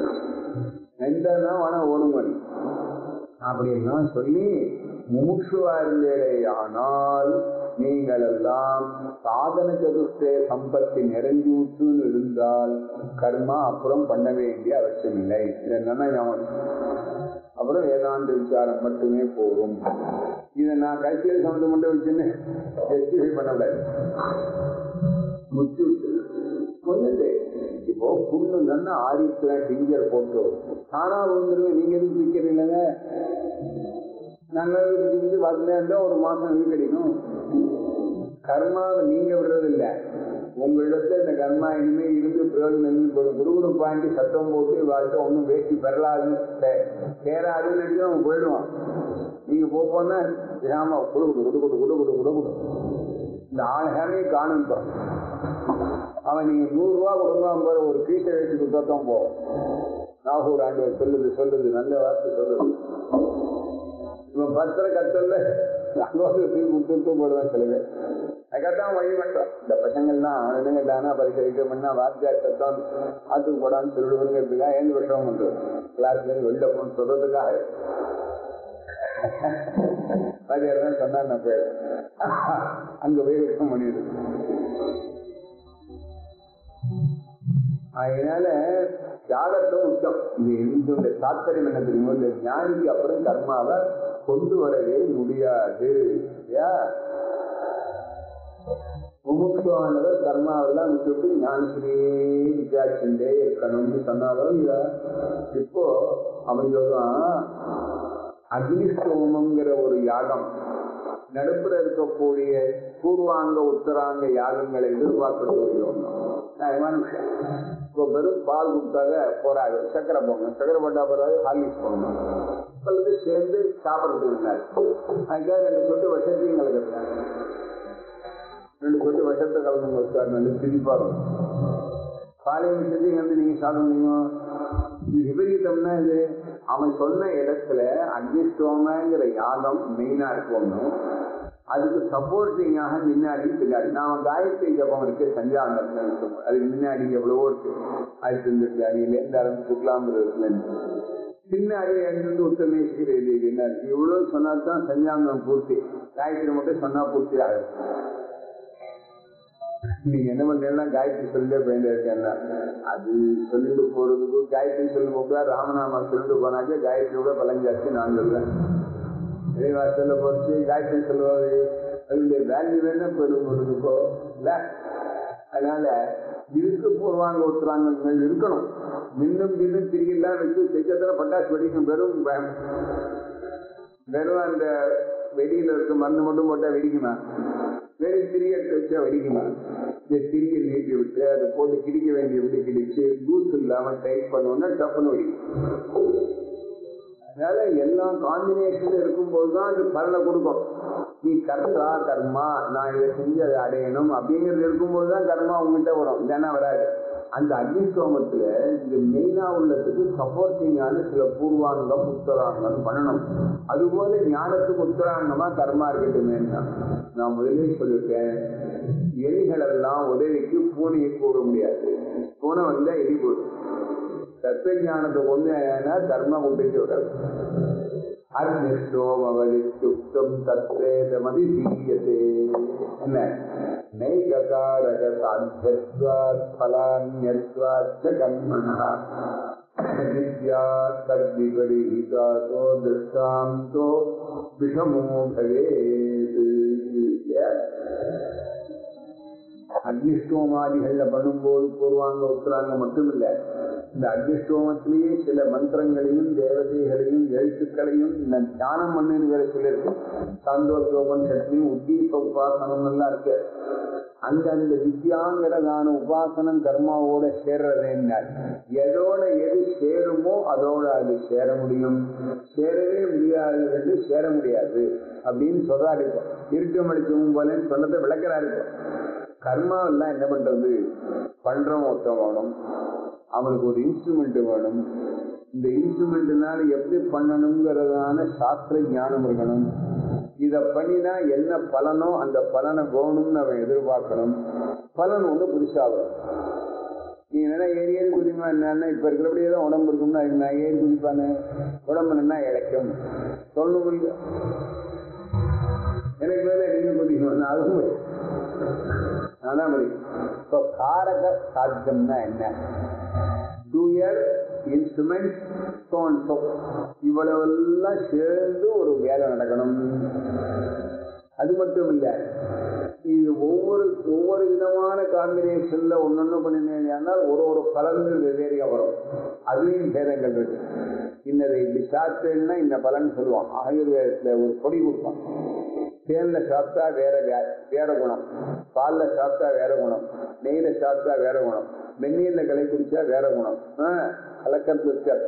S1: எந்தனா வேணா ஓடும் மணி அப்படின்லாம் சொல்லி முமுட்சுவா இருந்தேடே ஆனால் நீங்கள் எல்லாம் சாதன சதுர்த்தே சம்பத்தி நிறைஞ்சூற்றுன்னு இருந்தால் கர்மா அப்புறம் பண்ண வேண்டிய அவசியம் இல்லை இது என்னன்னா ஞாபகம் அப்புறம் வேதாந்த விசாரம் மட்டுமே போகும் இதை நான் கட்சியில் சம்மந்தம் மட்டும் வச்சுன்னு ஜஸ்டிஃபை பண்ணக்கூடாது முச்சு சொன்னது இப்போ புண்ணு நல்லா ஆரித்துல டிஞ்சர் போட்டு தானா விழுந்துருவேன் நீங்க எதுக்கு விற்கிறீங்க நாங்க செஞ்சு வரல இருந்தா ஒரு மாசம் வீக்கடிக்கும் கர்மாவை நீங்க விடுறது இல்ல உங்களிடத்துல இந்த கர்மா இனிமே இருந்து பிரயோஜனம் குடுகுடு பாண்டி சத்தம் போட்டு வாழ்க்கை ஒன்றும் வேஸ்டி பெறலாதுன்னு சேராதுன்னு நினைச்சு அவன் போயிடுவான் நீங்க போனா ஏமா குடு குடு குடு குடு குடு குடு குடு குடு இந்த ஆணையானே காணும் அவன் நீங்க நூறு ரூபா கொடுங்க பாரு ஒரு கீட்டை வச்சு கொடுத்தாத்தான் போவோம் நாகூர் ஆண்டவர் சொல்லுது சொல்லுது நல்ல வார்த்தை சொல்லுது இவன் பத்திர கத்தல்ல அங்கோசத்துக்கு கொடுத்துட்டு போடுவேன் சில பேர் அதுக்காகத்தான் வழி மட்டும் இந்த பசங்கள்லாம் என்னங்க தானா பரிசரிக்க பண்ணா வாத்தியார் சத்தம் ஆத்துக்கு போடான்னு சொல்லிடுவோங்கிறதுக்காக ஏழு வருஷம் பண்றது கிளாஸ்ல இருந்து வெளில போகணும்னு சொல்றதுக்காக வாத்தியார் தான் சொன்னா நான் பேர் அங்க போய் விஷம் பண்ணிடுது அதனால தியாகத்தும் முக்கியம் இது இதனுடைய தாத்பரியம் என்ன தெரியுமோ இந்த ஞானிக்கு அப்புறம் கர்மாவை கொண்டு வரவே முடியாது இல்லையா முமுட்சுவானவர் கர்மாவெல்லாம் விட்டுவிட்டு ஞானத்திலேயே விசாரிச்சுட்டே இருக்கணும்னு சொன்னாலும் இல்ல இப்போ அவன் சொல்றான் அக்னிஸ்தோமங்கிற ஒரு யாகம் நடுப்புற இருக்கக்கூடிய பூர்வாங்க உத்தராங்க யாகங்களை எதிர்பார்க்கறது ஒரு யோகம் நியாயமான விஷயம் இப்போ வெறும் பால் கொடுத்தாங்க போறாது சக்கரை போடணும் சக்கரை போட்டா போறாது ஹார்லிக்ஸ் போடணும் அல்லது சேர்ந்து சாப்பிட்றதுக்கு முன்னாடி அதுக்காக ரெண்டு சொட்டு விஷத்தையும் கலக்கிறாங்க ரெண்டு சொட்டு விஷத்தை கலந்து வச்சார் நல்ல சிரிப்பா இருக்கும் காலை விஷத்தையும் வந்து நீங்க சாப்பிட முடியுமா இது விபரீதம்னா இது அவன் சொன்ன இடத்துல அக்னிஸ்டோமங்கிற யாகம் மெயினா இருக்கணும் அதுக்கு சப்போர்ட்டிங்காக முன்னாடி பின்னாடி நாம காயத்ரி ஜபம் இருக்கு சஞ்சாங்கத்துல இருக்கும் அதுக்கு முன்னாடி எவ்வளவோ இருக்கு அது இருந்துருக்கு அணியிலேருந்து ஆரம்பிச்சுக்கலாம் பின்னாடி எழுந்து உத்தமேஸ்வரி தேவினா இவ்வளவு சொன்னா தான் சஞ்சாங்கம் பூர்த்தி காயத்ரி மட்டும் சொன்னா பூர்த்தி ஆகும் நீங்க என்ன பண்றீங்கன்னா காயத்ரி சொல்லிட்டே போயிட்டே இருக்கேன்னா அது சொல்லிட்டு போறதுக்கு காயத்ரி சொல்லி போக்குறா ராமநாமா சொல்லிட்டு போனாக்க காயத்ரியோட பலன் ஜாஸ்தி நான் சொல்றேன் வாசல்ல போச்சு காயத்ரி சொல்லுவாரு அதனுடைய வேல்யூ வேணா போயிடும் போறதுக்கோ இல்ல அதனால இதுக்கு பூர்வாங்க உத்தராங்கங்கள் இருக்கணும் மின்னும் மின்னும் திரிகெல்லாம் வச்சு செஞ்சத்துல பட்டாசு வெடிக்கும் வெறும் வெறும் அந்த வெடியில இருக்க மருந்து மட்டும் போட்டா வெடிக்குமா வெறும் திரிய வச்சா வெடிக்குமா இந்த திரியை நீட்டி விட்டு அதை போட்டு கிடிக்க வேண்டிய விட்டு கிடிச்சு லூஸ் இல்லாம டைட் பண்ணோம்னா டப்புன்னு வெடிக்கும் அதனால எல்லா காம்பினேஷன் இருக்கும்போது தான் அது பலனை கொடுக்கும் நீ கர்த்தா கர்மா நான் இதை செஞ்சு அதை அடையணும் அப்படிங்கிறது இருக்கும்போது தான் கர்மா உங்ககிட்ட வரும் இல்லைன்னா வராது அந்த அக்னிசோமத்துல இந்த மெயினா உள்ளதுக்கு சப்போர்ட்டிங்கான சில பூர்வாங்கம் உத்தராங்கம் பண்ணணும் அதுபோல ஞானத்துக்கு உத்தராங்கமா கர்மா இருக்கட்டுமே நான் முதலே சொல்லிட்டேன் எலிகள் எல்லாம் உதவிக்கு பூனையை கூற முடியாது பூனை வந்தா எலி போடும் தத்துவ ஞானத்தை கொண்டு ஏன்னா தர்ம கொண்டு விடாது அர்னிஷ்டோமவதித்துப்தம் தத்வேதமதி தீயதே என்ன நைகாரக சாத்தியத்வாத் பலான்யத்வாத் கர்மணா வித்யா தத்விபரீதாதோ திருஷ்டாந்தோ விஷமோ பவேத் அக்னிஷ்டோமாதிகள்ல பண்ணும்போது கூறுவாங்க ஒத்துறாங்க மட்டும் இல்ல இந்த அக்னிஷ்டோமத்திலேயே சில மந்திரங்களையும் தேவதைகளையும் எழுத்துக்களையும் இந்த தியானம் பண்ணுன்னு வேற சொல்லியிருக்கு சாந்தோக்கியோபனிஷத்துலையும் உத்தீப உபாசனம் எல்லாம் இருக்கு அங்க அந்த வித்யாங்கிறதான உபாசனம் கர்மாவோட சேர்றது என்ன எதோட எது சேருமோ அதோட அது சேர முடியும் சேரவே முடியாது என்று சேர முடியாது அப்படின்னு சொல்றாரு இப்போ இருட்டு மடிச்சவும் போலன்னு சொன்னதை விளக்கிறாரு இப்போ கர்மா எல்லாம் என்ன பண்றது பண்றவன் ஒருத்தன் வேணும் அவனுக்கு ஒரு இன்ஸ்ட்ருமெண்ட் வேணும் இந்த இன்ஸ்ட்ருமெண்ட்னால எப்படி பண்ணணுங்கிறதான சாஸ்திர ஞானம் இருக்கணும் இத பண்ணினா என்ன பலனோ அந்த பலனை வேணும்னு அவன் எதிர்பார்க்கணும் பலன் ஒண்ணு புதுசா வரும் நீ என்ன ஏறி ஏறி குதிமா என்ன இப்ப இருக்கிறபடியே தான் உடம்பு இருக்கும்னா நான் ஏறி குதிப்பானு உடம்பு நின்னா இழைக்கும் சொல்லணும் இல்லையா எனக்கு மேல நீங்க குதிக்கணும் அதுவும் அதான் முடியும் இப்போ காரக சாத்தியம்னா என்ன டூயர் இன்ஸ்ட்ருமெண்ட் சோன் சோ இவ்வளவு எல்லாம் சேர்ந்து ஒரு வேலை நடக்கணும் அது மட்டும் இல்ல இது ஒவ்வொரு ஒவ்வொரு விதமான காம்பினேஷன்ல ஒன்னொன்னு பண்ணினா ஒரு ஒரு பலன்கள் வெவ்வேறையா வரும் அதுலயும் பேதங்கள் இருக்கு இன்னதை இப்படி சாப்பிட்டேன்னா இந்த பலன் சொல்லுவான் ஆயுர்வேதத்துல ஒரு பொடி கொடுப்பான் தேன்ல சாப்பிட்டா வேற வேற குணம் பால்ல சாப்பிட்டா வேற குணம் நெய்ல சாப்பிட்டா வேற குணம் வெந்நீர்ல களை குடிச்சா வேற குணம் கலக்கிறது இருக்காது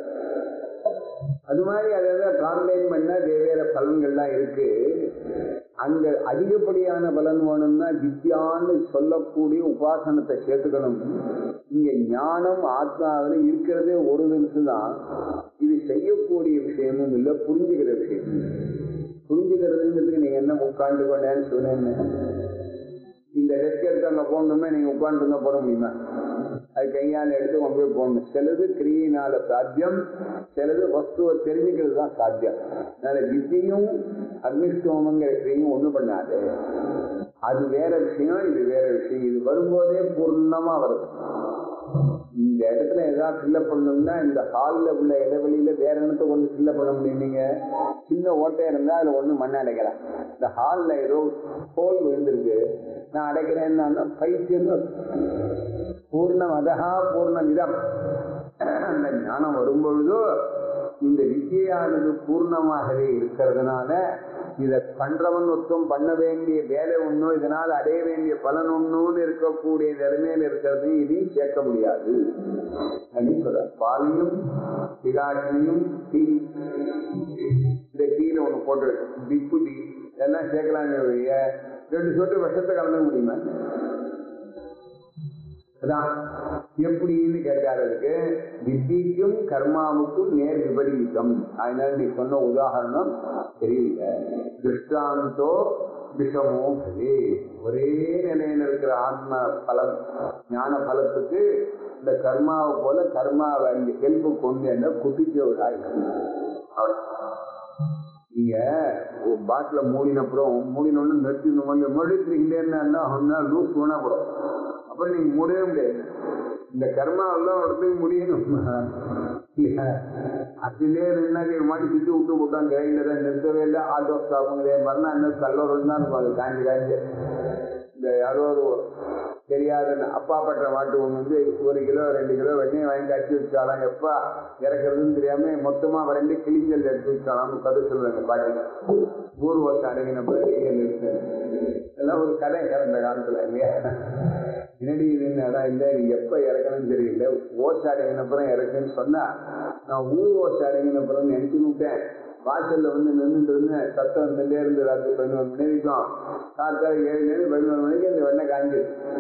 S1: அது மாதிரி அதாவது காம்பைன் பண்ண வெவ்வேறு பலன்கள்லாம் இருக்கு அங்க அதிகப்படியான பலன் வேணும்னா வித்யான்னு சொல்லக்கூடிய உபாசனத்தை சேர்த்துக்கணும் இங்க ஞானம் ஆத்மாவில் இருக்கிறதே ஒரு நிமிஷம் தான் இது செய்யக்கூடிய விஷயமும் இல்லை புரிஞ்சுக்கிற விஷயம் புரிஞ்சுக்கிறதுங்கிறதுக்கு நீங்க என்ன உட்காந்து கொண்டேன்னு சொன்னேன்னு இந்த டெஸ்க் எடுத்து அங்க போடணுமே நீங்க உட்காந்து போட முடியுமா அது கையால் எடுத்து கொண்டு போய் போடணும் சிலது கிரியினால சாத்தியம் சிலது வஸ்துவை தெரிஞ்சுக்கிறது தான் சாத்தியம் அதனால வித்தியும் அக்னிஷ்டோமங்கிற கிரியும் ஒண்ணு பண்ணாது அது வேற விஷயம் இது வேற விஷயம் இது வரும்போதே பூர்ணமா வருது இந்த இடத்துல ஏதாவது ஃபில்லப் பண்ணணும்னா இந்த ஹாலில் உள்ள இடைவெளியில வேற இடத்த கொண்டு ஃபில்லப் பண்ண முடியும் நீங்க சின்ன ஓட்டை இருந்தா அதுல ஒண்ணு மண்ணை அடைக்கலாம் இந்த ஹாலில் ஏதோ ஹோல் விழுந்திருக்கு நான் அடைக்கிறேன்னா பைத்தியம் பூர்ணம் அதகா பூர்ணமிதம் அந்த ஞானம் வரும்பொழுதோ இந்த வித்தியானது பூர்ணமாகவே இருக்கிறதுனால இத பண்றவன் ஒத்தும் பண்ண வேண்டிய வேலை ஒன்றும் இதனால் அடைய வேண்டிய பலன் ஒன்றும் இருக்கக்கூடிய நிலைமையில இருக்கிறது இதையும் சேர்க்க முடியாது அப்படின்னு சொல்ற பாலையும் பிகாட்டினையும் டீ இந்த டீல ஒண்ணு போட்டு திப்பு டீ எல்லாம் சேர்க்கலாங்க ரெண்டு சொட்டு விஷத்தை கலந்துக்க முடியுமா எப்படின்னு கேட்டாருக்கு வித்திக்கும் கர்மாவுக்கும் நேர் விபரீதம் அதனால நீ சொன்ன உதாரணம் தெரியல திருஷ்டாந்தோ விஷமோ பலே ஒரே நிலையில இருக்கிற ஆத்ம பலம் ஞான பலத்துக்கு இந்த கர்மாவை போல கர்மாவை அங்க ஹெல்ப் கொண்டு என்ன குட்டிக்க ஒரு நீங்க ஒரு பாட்டில மூடினப்புறம் மூடினோன்னு நிறுத்தினோம் மறுபடியும் லூஸ் போனா போடும் அப்புறம் நீங்க முடியவே முடியாது இந்த கர்மா எல்லாம் இடத்துக்கு முடியணும் அதுலேயே ரெண்டாவது ஒரு மாதிரி சுற்றி விட்டு போட்டான் கையில் தான் நிறுத்தவே இல்லை ஆட்டோ ஸ்டாப்புங்களே மறுநாள் என்ன கல்லூரி தான் இருக்கும் அது காஞ்சி காஞ்சி இந்த யாரோ ஒரு தெரியாத அப்பா பற்ற மாட்டு ஒன்று வந்து ஒரு கிலோ ரெண்டு கிலோ வெண்ணையை வாங்கி காய்ச்சி வச்சாலாம் எப்பா இறக்குறதுன்னு தெரியாம மொத்தமா ரெண்டு கிளிஞ்சல் எடுத்து வச்சாலாம் கதை சொல்லுவாங்க பாட்டி ஊர் வருஷம் அடங்கினப்ப நீங்கள் நிறுத்தேன் எல்லாம் ஒரு கதை இறந்த காலத்துல இல்லையா பின்னாடி அதான் இல்லை நீ எப்ப இறக்கணும்னு தெரியல ஓசை அடங்கினப்புறம் இறக்குன்னு சொன்னா நான் ஊர் ஓசை அடங்கினப்புறம் நினைச்சு விட்டேன் வாசல்ல வந்து நின்றுட்டு இருந்தேன் சத்தம் வந்துட்டே இருந்து ராத்திரி பதினோரு மணி வரைக்கும் காத்தால ஏழு மணி பதினோரு மணிக்கு இந்த வெண்ணெய் காஞ்சி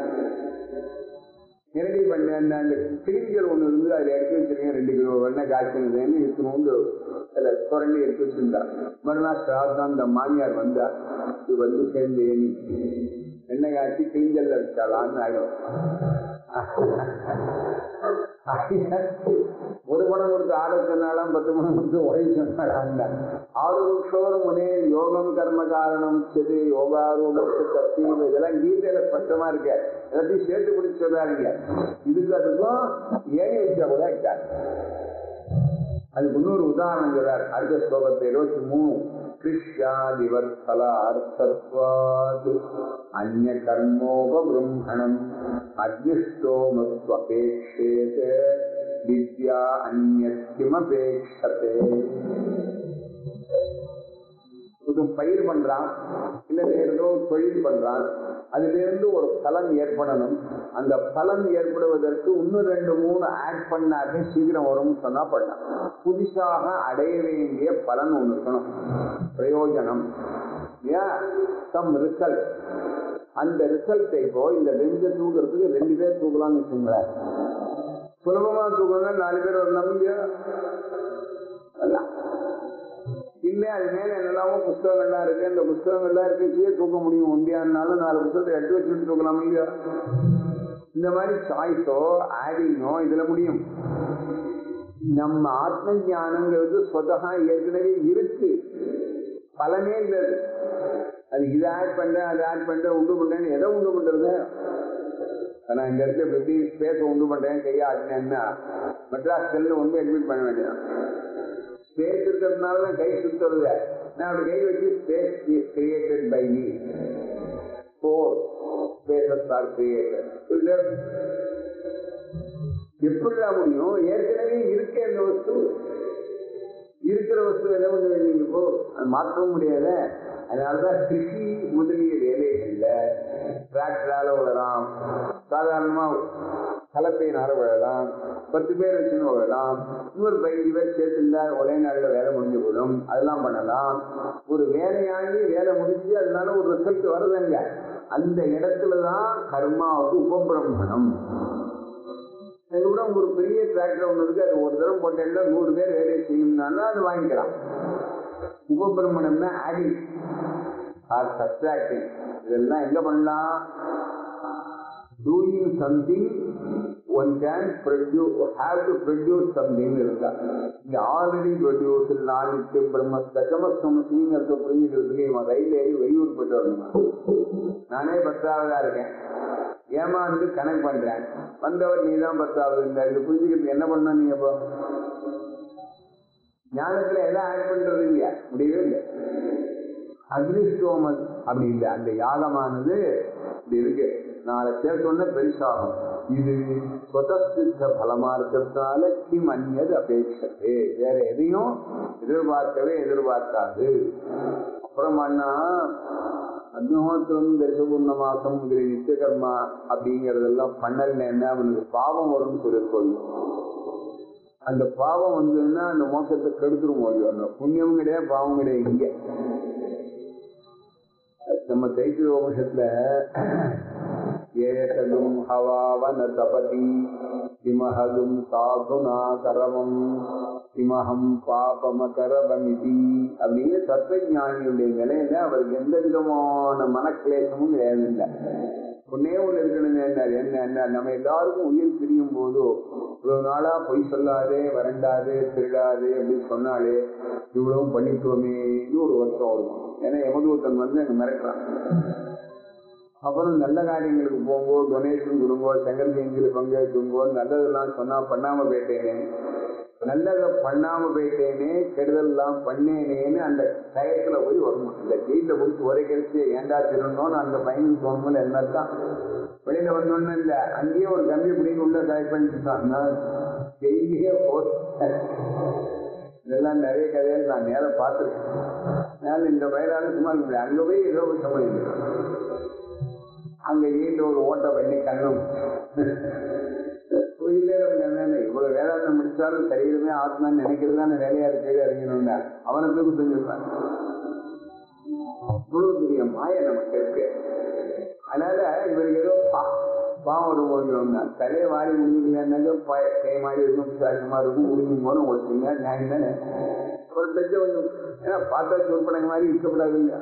S1: இரடி பண்ண அந்த கிளிஞ்சல் ஒண்ணு இருந்து அதுல எடுத்து வச்சிருக்கேன் ரெண்டு கிலோ வெண்ணெய் காய்ச்சினதுன்னு எடுத்து வந்து அதுல குரண்டி எடுத்து வச்சிருந்தா மறுநாள் சாதான் அந்த மாமியார் வந்தா இது வந்து சேர்ந்து எண்ணெய் காய்ச்சி கிளிஞ்சல்ல வச்சாலான்னு ஆகும் ஒரு படம் கொடுத்து ஆடு சொன்னாலும் பத்து படம் கொடுத்து உரை சொன்னாலும் ஆறு வருஷம் முனே யோகம் கர்ம காரணம் சரி யோகாரூபத்து தத்தீம் இதெல்லாம் கீதையில ஸ்பஷ்டமா இருக்க எல்லாத்தையும் சேர்த்து பிடிச்சு சொல்றாருங்க இதுக்கு அதுக்கும் ஏன் வச்சா கூட இருக்காது அதுக்கு இன்னொரு உதாரணம் சொல்றார் அடுத்த ஸ்லோகத்தை இருபத்தி மூணு கிருஷ்யாதிவர்த்தல அர்த்தத்வாது அந்நிய கர்மோபபிரம்மணம் அக்னிஷ்டோமஸ்வபேட்சேத வித்யா அந்நியமபேட்சதே இது பயிர் பண்றான் இல்ல வேற ஏதோ தொழில் பண்றான் அதுல இருந்து ஒரு பலன் ஏற்படணும் அந்த பலன் ஏற்படுவதற்கு இன்னும் ரெண்டு மூணு ஆட் பண்ணாலே சீக்கிரம் வரும்னு சொன்னா பண்ணலாம் புதுசாக அடைய வேண்டிய பலன் ஒண்ணு இருக்கணும் பிரயோஜனம் ஏன் சம் ரிசல்ட் அந்த ரிசல்ட்டை இப்போ இந்த பெஞ்ச தூக்குறதுக்கு ரெண்டு பேர் தூக்கலாம்னு வச்சுங்களேன் சுலபமா தூக்கணும்னா நாலு பேர் வரலாம் இல்லையா வரலாம் இல்ல அது மேல என்னெல்லாமோ புஸ்தகங்கள்லாம் இருக்கு அந்த புஸ்தகங்கள்லாம் இருக்கே தூக்க முடியும் ஒண்டியானாலும் நாலு புத்தகத்தை எடுத்து வச்சுட்டு தூக்கலாம் இல்லையா இந்த மாதிரி சாய்ஸோ ஆடிங்கோ இதுல முடியும் நம்ம ஆத்ம ஞானங்கிறது சொதகா ஏற்கனவே இருக்கு பலனே இல்லை அது. அது இதை ஆட் பண்றேன் அதை ஆட் பண்றேன் உண்டு பண்றேன்னு எதை உண்டு பண்றது நான் இந்த இடத்துல எப்படி ஸ்பேஸ் உண்டு பண்றேன் கையை ஆட்டினேன்னா மெட்ராஸ் செல்ல ஒன்று அட்மிட் பண்ண வேண்டியதான் ஸ்பேஸ் இருக்கிறதுனால தான் கை சுத்துறது நான் அப்படி கை வச்சு space is created by me for spaces are created எப்படிடா முடியும் ஏற்கனவே இருக்க இந்த வஸ்து இருக்கிற வஸ்து என்ன பண்ண வேண்டியது இப்போ அது மாற்றவும் முடியாத அதனாலதான் கிருஷி முதலிய வேலைகள்ல டிராக்டரால விழலாம் சாதாரணமா கலப்பையினால விழலாம் பத்து பேர் வச்சுன்னு விழலாம் இன்னொரு பதினஞ்சு பேர் சேர்த்துருந்தா ஒரே நாள்ல வேலை முடிஞ்சு போயிடும் அதெல்லாம் பண்ணலாம் ஒரு வேலையாகி வேலை முடிஞ்சு அதனால ஒரு ரிசல்ட் வருதுங்க அந்த இடத்துலதான் கர்மாவுக்கு உபபிரமணம் அது கூட ஒரு பெரிய டிராக்டர் ஒன்று இருக்கு அது ஒரு தரம் போட்டேன்னா நூறு பேர் வேலையை செய்யணும்னாலும் அது வாங்கிக்கலாம் உபபிரமணம்னா ஆடிங் ஆர் சப்ட்ராக்டிங் இதெல்லாம் எங்க பண்ணலாம் doing something one can produce have to produce something இருக்கா இங்க ஆல்ரெடி ப்ரொடியூஸ் நாளைக்கு பிரம்ம தசம சமசிங்கிறத புரிஞ்சுக்கிறதுக்கு இவன் ரயில் ஏறி வெளியூர் போயிட்டு வரணும் நானே பத்தாவதா இருக்கேன் ஏமாந்து கணக்கு பண்றேன் வந்தவர் நீ தான் பத்தாவது இந்த இது புரிஞ்சுக்கிறதுக்கு என்ன பண்ண நீங்க இப்போ ஞானத்துல எல்லாம் ஆட் பண்றது இல்லையா முடியவே இல்லை அக்னிஸ்டோமன் அப்படி இல்லை அந்த யாகமானது இப்படி இருக்கு நாளை சேர்த்தோன்ன பெருசாகும் இது சொதசித்த பலமா இருக்கிறதுனால கிம் அந்நியது அபேட்சது வேற எதையும் எதிர்பார்க்கவே எதிர்பார்க்காது அப்புறம் அண்ணா அக்னிஹோத்திரம் தரிசபூர்ண மாசம் முதலிய நித்திய கர்மா அப்படிங்கறதெல்லாம் பண்ணலன்னா அவனுக்கு பாவம் வரும்னு சொல்லியிருக்கோம் அந்த பாவம் வந்ததுன்னா அந்த மோசத்தை கெடுத்துரும் ஓய்வு அந்த புண்ணியம் கிடையாது பாவம் கிடையாது இங்க நம்ம தைத்திய வம்சத்துல ஏகதும் ஹவாவன தபதி கிமஹதும் சாதுனா கரமம் கிமஹம் பாபமகரவமிதி அப்படின்னு தத்துவஞானியுடைய நிலையில அவருக்கு எந்த விதமான மனக்லேசமும் கிடையாது ஒன்னே ஒண்ணு இருக்கணுங்க என்ன என்ன என்ன நம்ம எல்லாருக்கும் உயிர் பிரியும் போதோ இவ்வளவு நாளா பொய் சொல்லாதே வரண்டாதே திருடாதே அப்படின்னு சொன்னாலே இவ்வளவும் பண்ணிட்டோமேன்னு ஒரு வருஷம் வரும் ஏன்னா யமதூத்தன் வந்து அங்க மிரட்டுறான் அப்புறம் நல்ல காரியங்களுக்கு போங்கோ டொனேஷன் கொடுங்கோ செங்கல் ஜெயந்தியில் பங்கேற்றுங்கோ நல்லதெல்லாம் சொன்னா பண்ணாம போயிட்டேனே நல்லதை பண்ணாம போயிட்டேனே கெடுதல் எல்லாம் பண்ணேனேன்னு அந்த டயத்துல போய் வரணும் இந்த ஜெயில கொடுத்து உரைக்கரிச்சு ஏண்டா திருடணும்னு அந்த பையனுக்கு தோணும்போது என்னத்தான் வெளியில வந்தோன்னு இல்ல அங்கேயே ஒரு கம்பி பிடிங்க உள்ள கரெக்ட் பண்ணிட்டு ஜெயிலே போ இதெல்லாம் நிறைய கதைகள் நான் நேரம் பார்த்துருக்கேன் அதனால இந்த வயதான சும்மா இருக்க முடியாது அங்க போய் ஏதோ சமையல் அங்க வீட்டு ஒரு ஓட்ட பண்ணி கண்ணும் கோயிலே என்ன இவ்வளவு வேதாந்தம் முடிச்சாலும் சரீரமே ஆத்மான்னு நினைக்கிறது தான் வேலையா இருக்கு இறங்கணும்னா அவனை போய் குத்தஞ்சிருப்பான் இவ்வளவு பெரிய மாய நமக்கு இருக்கு அதனால இவருக்கு ஏதோ பாவம் ஒரு போகிறோம்னா தலையை வாரி முடிஞ்சுக்கலன்னாக்க கை மாதிரி இருக்கும் விசாரமா இருக்கும் முடிஞ்சும் போது உங்களுக்கு நியாயம் தானே ஒரு பெற்ற கொஞ்சம் ஏன்னா பார்த்தா சொற்பனங்க மாதிரி இருக்கப்படாது இல்லையா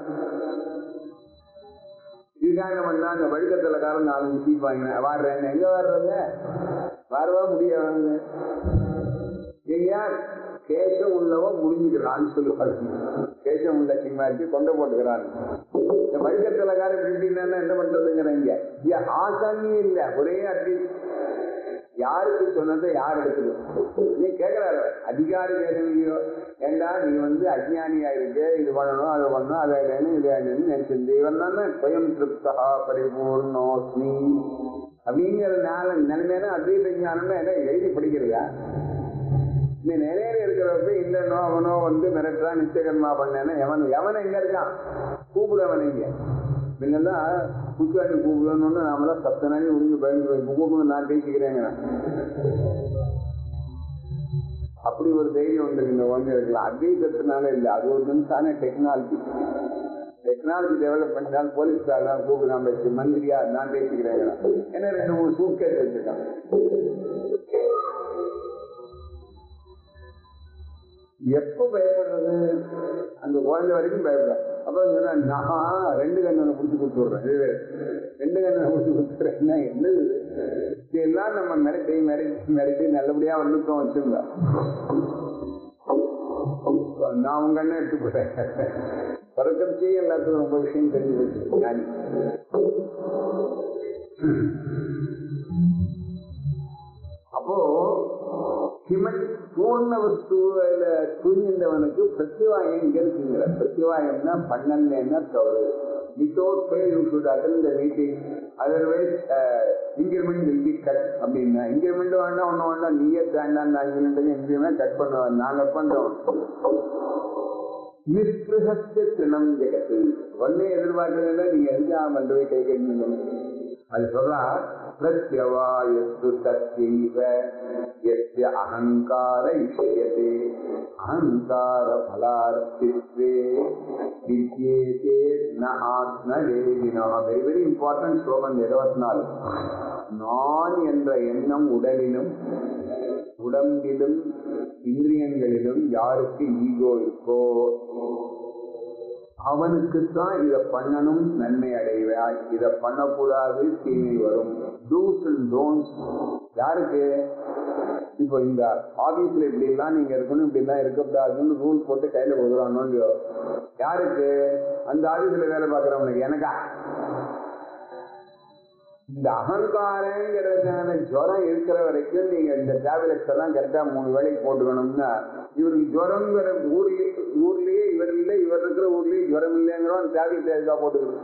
S1: இதுக்காக என்ன பண்ணா அந்த வழுக்கத்துல காலம் நாலஞ்சு சீப் வாங்கினேன் வாடுறேன் எங்க வர்றதுங்க வரவா முடியாது ஐயா கேசம் உள்ளவன் முடிஞ்சுக்கிறான்னு சொல்லுவாங்க கேசம் உள்ள சிம்மாச்சு கொண்டை போட்டுக்கிறான் இந்த வழுக்கத்துல காலம் எப்படின்னா என்ன பண்றதுங்கிறீங்க ஆசானியே இல்ல ஒரே அட்லீஸ்ட் யாருக்கு சொன்னதை யார் எடுத்துது நீ கேட்கிறாரு அதிகாரி வேதனையோ ஏண்டா நீ வந்து அஜ்ஞானியா இருக்க இது பண்ணணும் அதை பண்ணணும் அதை இல்லைன்னு இது இல்லைன்னு நினைச்சிருந்து இவன் தானே ஸ்வயம் திருப்தா பரிபூர்ணோஸ்மி அப்படிங்கிற நாள் நிலைமையான அத்வைத ஞானம்னா என்ன எழுதி படிக்கிறதா நீ நிலையில இருக்கிறவங்க இல்லைனோ அவனோ வந்து மிரட்டுறா நிச்சயகர்மா பண்ணேன்னு எவன் எவன் எங்க இருக்கான் கூப்பிடுவன் இங்க முன்னெல்லாம் குச்சாண்டி கூப்பிடணும்னு நாமெல்லாம் பத்து நாளை ஒழுங்கு பயந்து இப்போ கூப்பிடு நான் பேசிக்கிறேங்க அப்படி ஒரு தைரியம் உண்டு இந்த குழந்தை இருக்கலாம் அத்வைதத்தினால இல்லை அது ஒரு நிமிஷான டெக்னாலஜி டெக்னாலஜி டெவலப் பண்ணினால் போலீஸ்கார் தான் கூப்பிடு நான் பேசி மந்திரியா நான் பேசிக்கிறேன் ஏன்னா ரெண்டு மூணு சூட்கேஸ் வச்சிருக்கான் எப்ப பயப்படுறது அந்த குழந்தை வரைக்கும் பயப்படும் அப்புறம் சொன்னா நான் ரெண்டு கண்ணனை பிடிச்சி கொடுத்துடுறேன் இது ரெண்டு கண்ணனை பிடிச்சி கொடுத்துறேன்னா என்னது இதெல்லாம் நம்ம மிரட்டி மிரட்டி மிரட்டி நல்லபடியா வந்துட்டோம் வச்சுங்க நான் உங்க கண்ணை எடுத்து போறேன் பிறக்கச்சே எல்லாத்துக்கும் ரொம்ப விஷயம் தெரிஞ்சு போச்சு ஞானி அப்போ ஹிமன் பூர்ண வஸ்துவில தூங்கின்றவனுக்கு பிரத்யவாயம் இங்க இருக்குங்கிற பிரத்யவாயம்னா பண்ணலன்னா தவறு without pay you should attend the meeting otherwise increment will be cut அப்படின்னா இன்கிரிமெண்ட் வேண்டாம் ஒன்றும் வேண்டாம் நீயே வேண்டாம் நாங்கள் இன்கிரிமெண்ட் கட் பண்ணுவோம் நாங்க பண்றோம் நிஸ்பிருகஸ்த தினம் ஜெகத்து ஒன்னே எதிர்பார்க்கறதுன்னா நீங்க எதுக்காக பண்றதை கை கட்டணும் அது சொல்றா பிரத்யவாயஸ்து தத்தீவ எஸ்ய அகங்கார இஷயதே அகங்கார பலார்த்தித்வே வித்யேதே ந ஆத்மவேதினா வெரி வெரி இம்பார்ட்டன்ட் ஸ்லோகம் இருபத்தி நாலு நான் என்ற எண்ணம் உடலிலும் உடம்பிலும் இந்திரியங்களிலும் யாருக்கு ஈகோ இருக்கோ அவனுக்குத்தான் இதை பண்ணணும் நன்மை அடைவாய் இதை பண்ணக்கூடாது தீமை வரும் டூஸ் அண்ட் டோன்ஸ் யாருக்கு இப்போ இந்த ஆபீஸ்ல இப்படி எல்லாம் நீங்க இருக்கணும் இப்படி எல்லாம் இருக்கக்கூடாதுன்னு ரூல் போட்டு கையில கொடுக்குறானோ யாருக்கு அந்த ஆபீஸ்ல வேலை பார்க்கறவனுக்கு எனக்கா இந்த அகங்காரங்கிறதுக்கான ஜுரம் இருக்கிற வரைக்கும் நீங்க இந்த டேப்லெட்ஸ் எல்லாம் கரெக்டா மூணு வேலைக்கு போட்டுக்கணும்னா இவருக்கு ஜுரங்கிற ஊர்லயே ஊர்லயே இவர் இல்லை இவர் இருக்கிற ஊர்லயே ஜுரம் இல்லைங்கிறோம் டேப்லெட் எதுக்காக போட்டுக்கணும்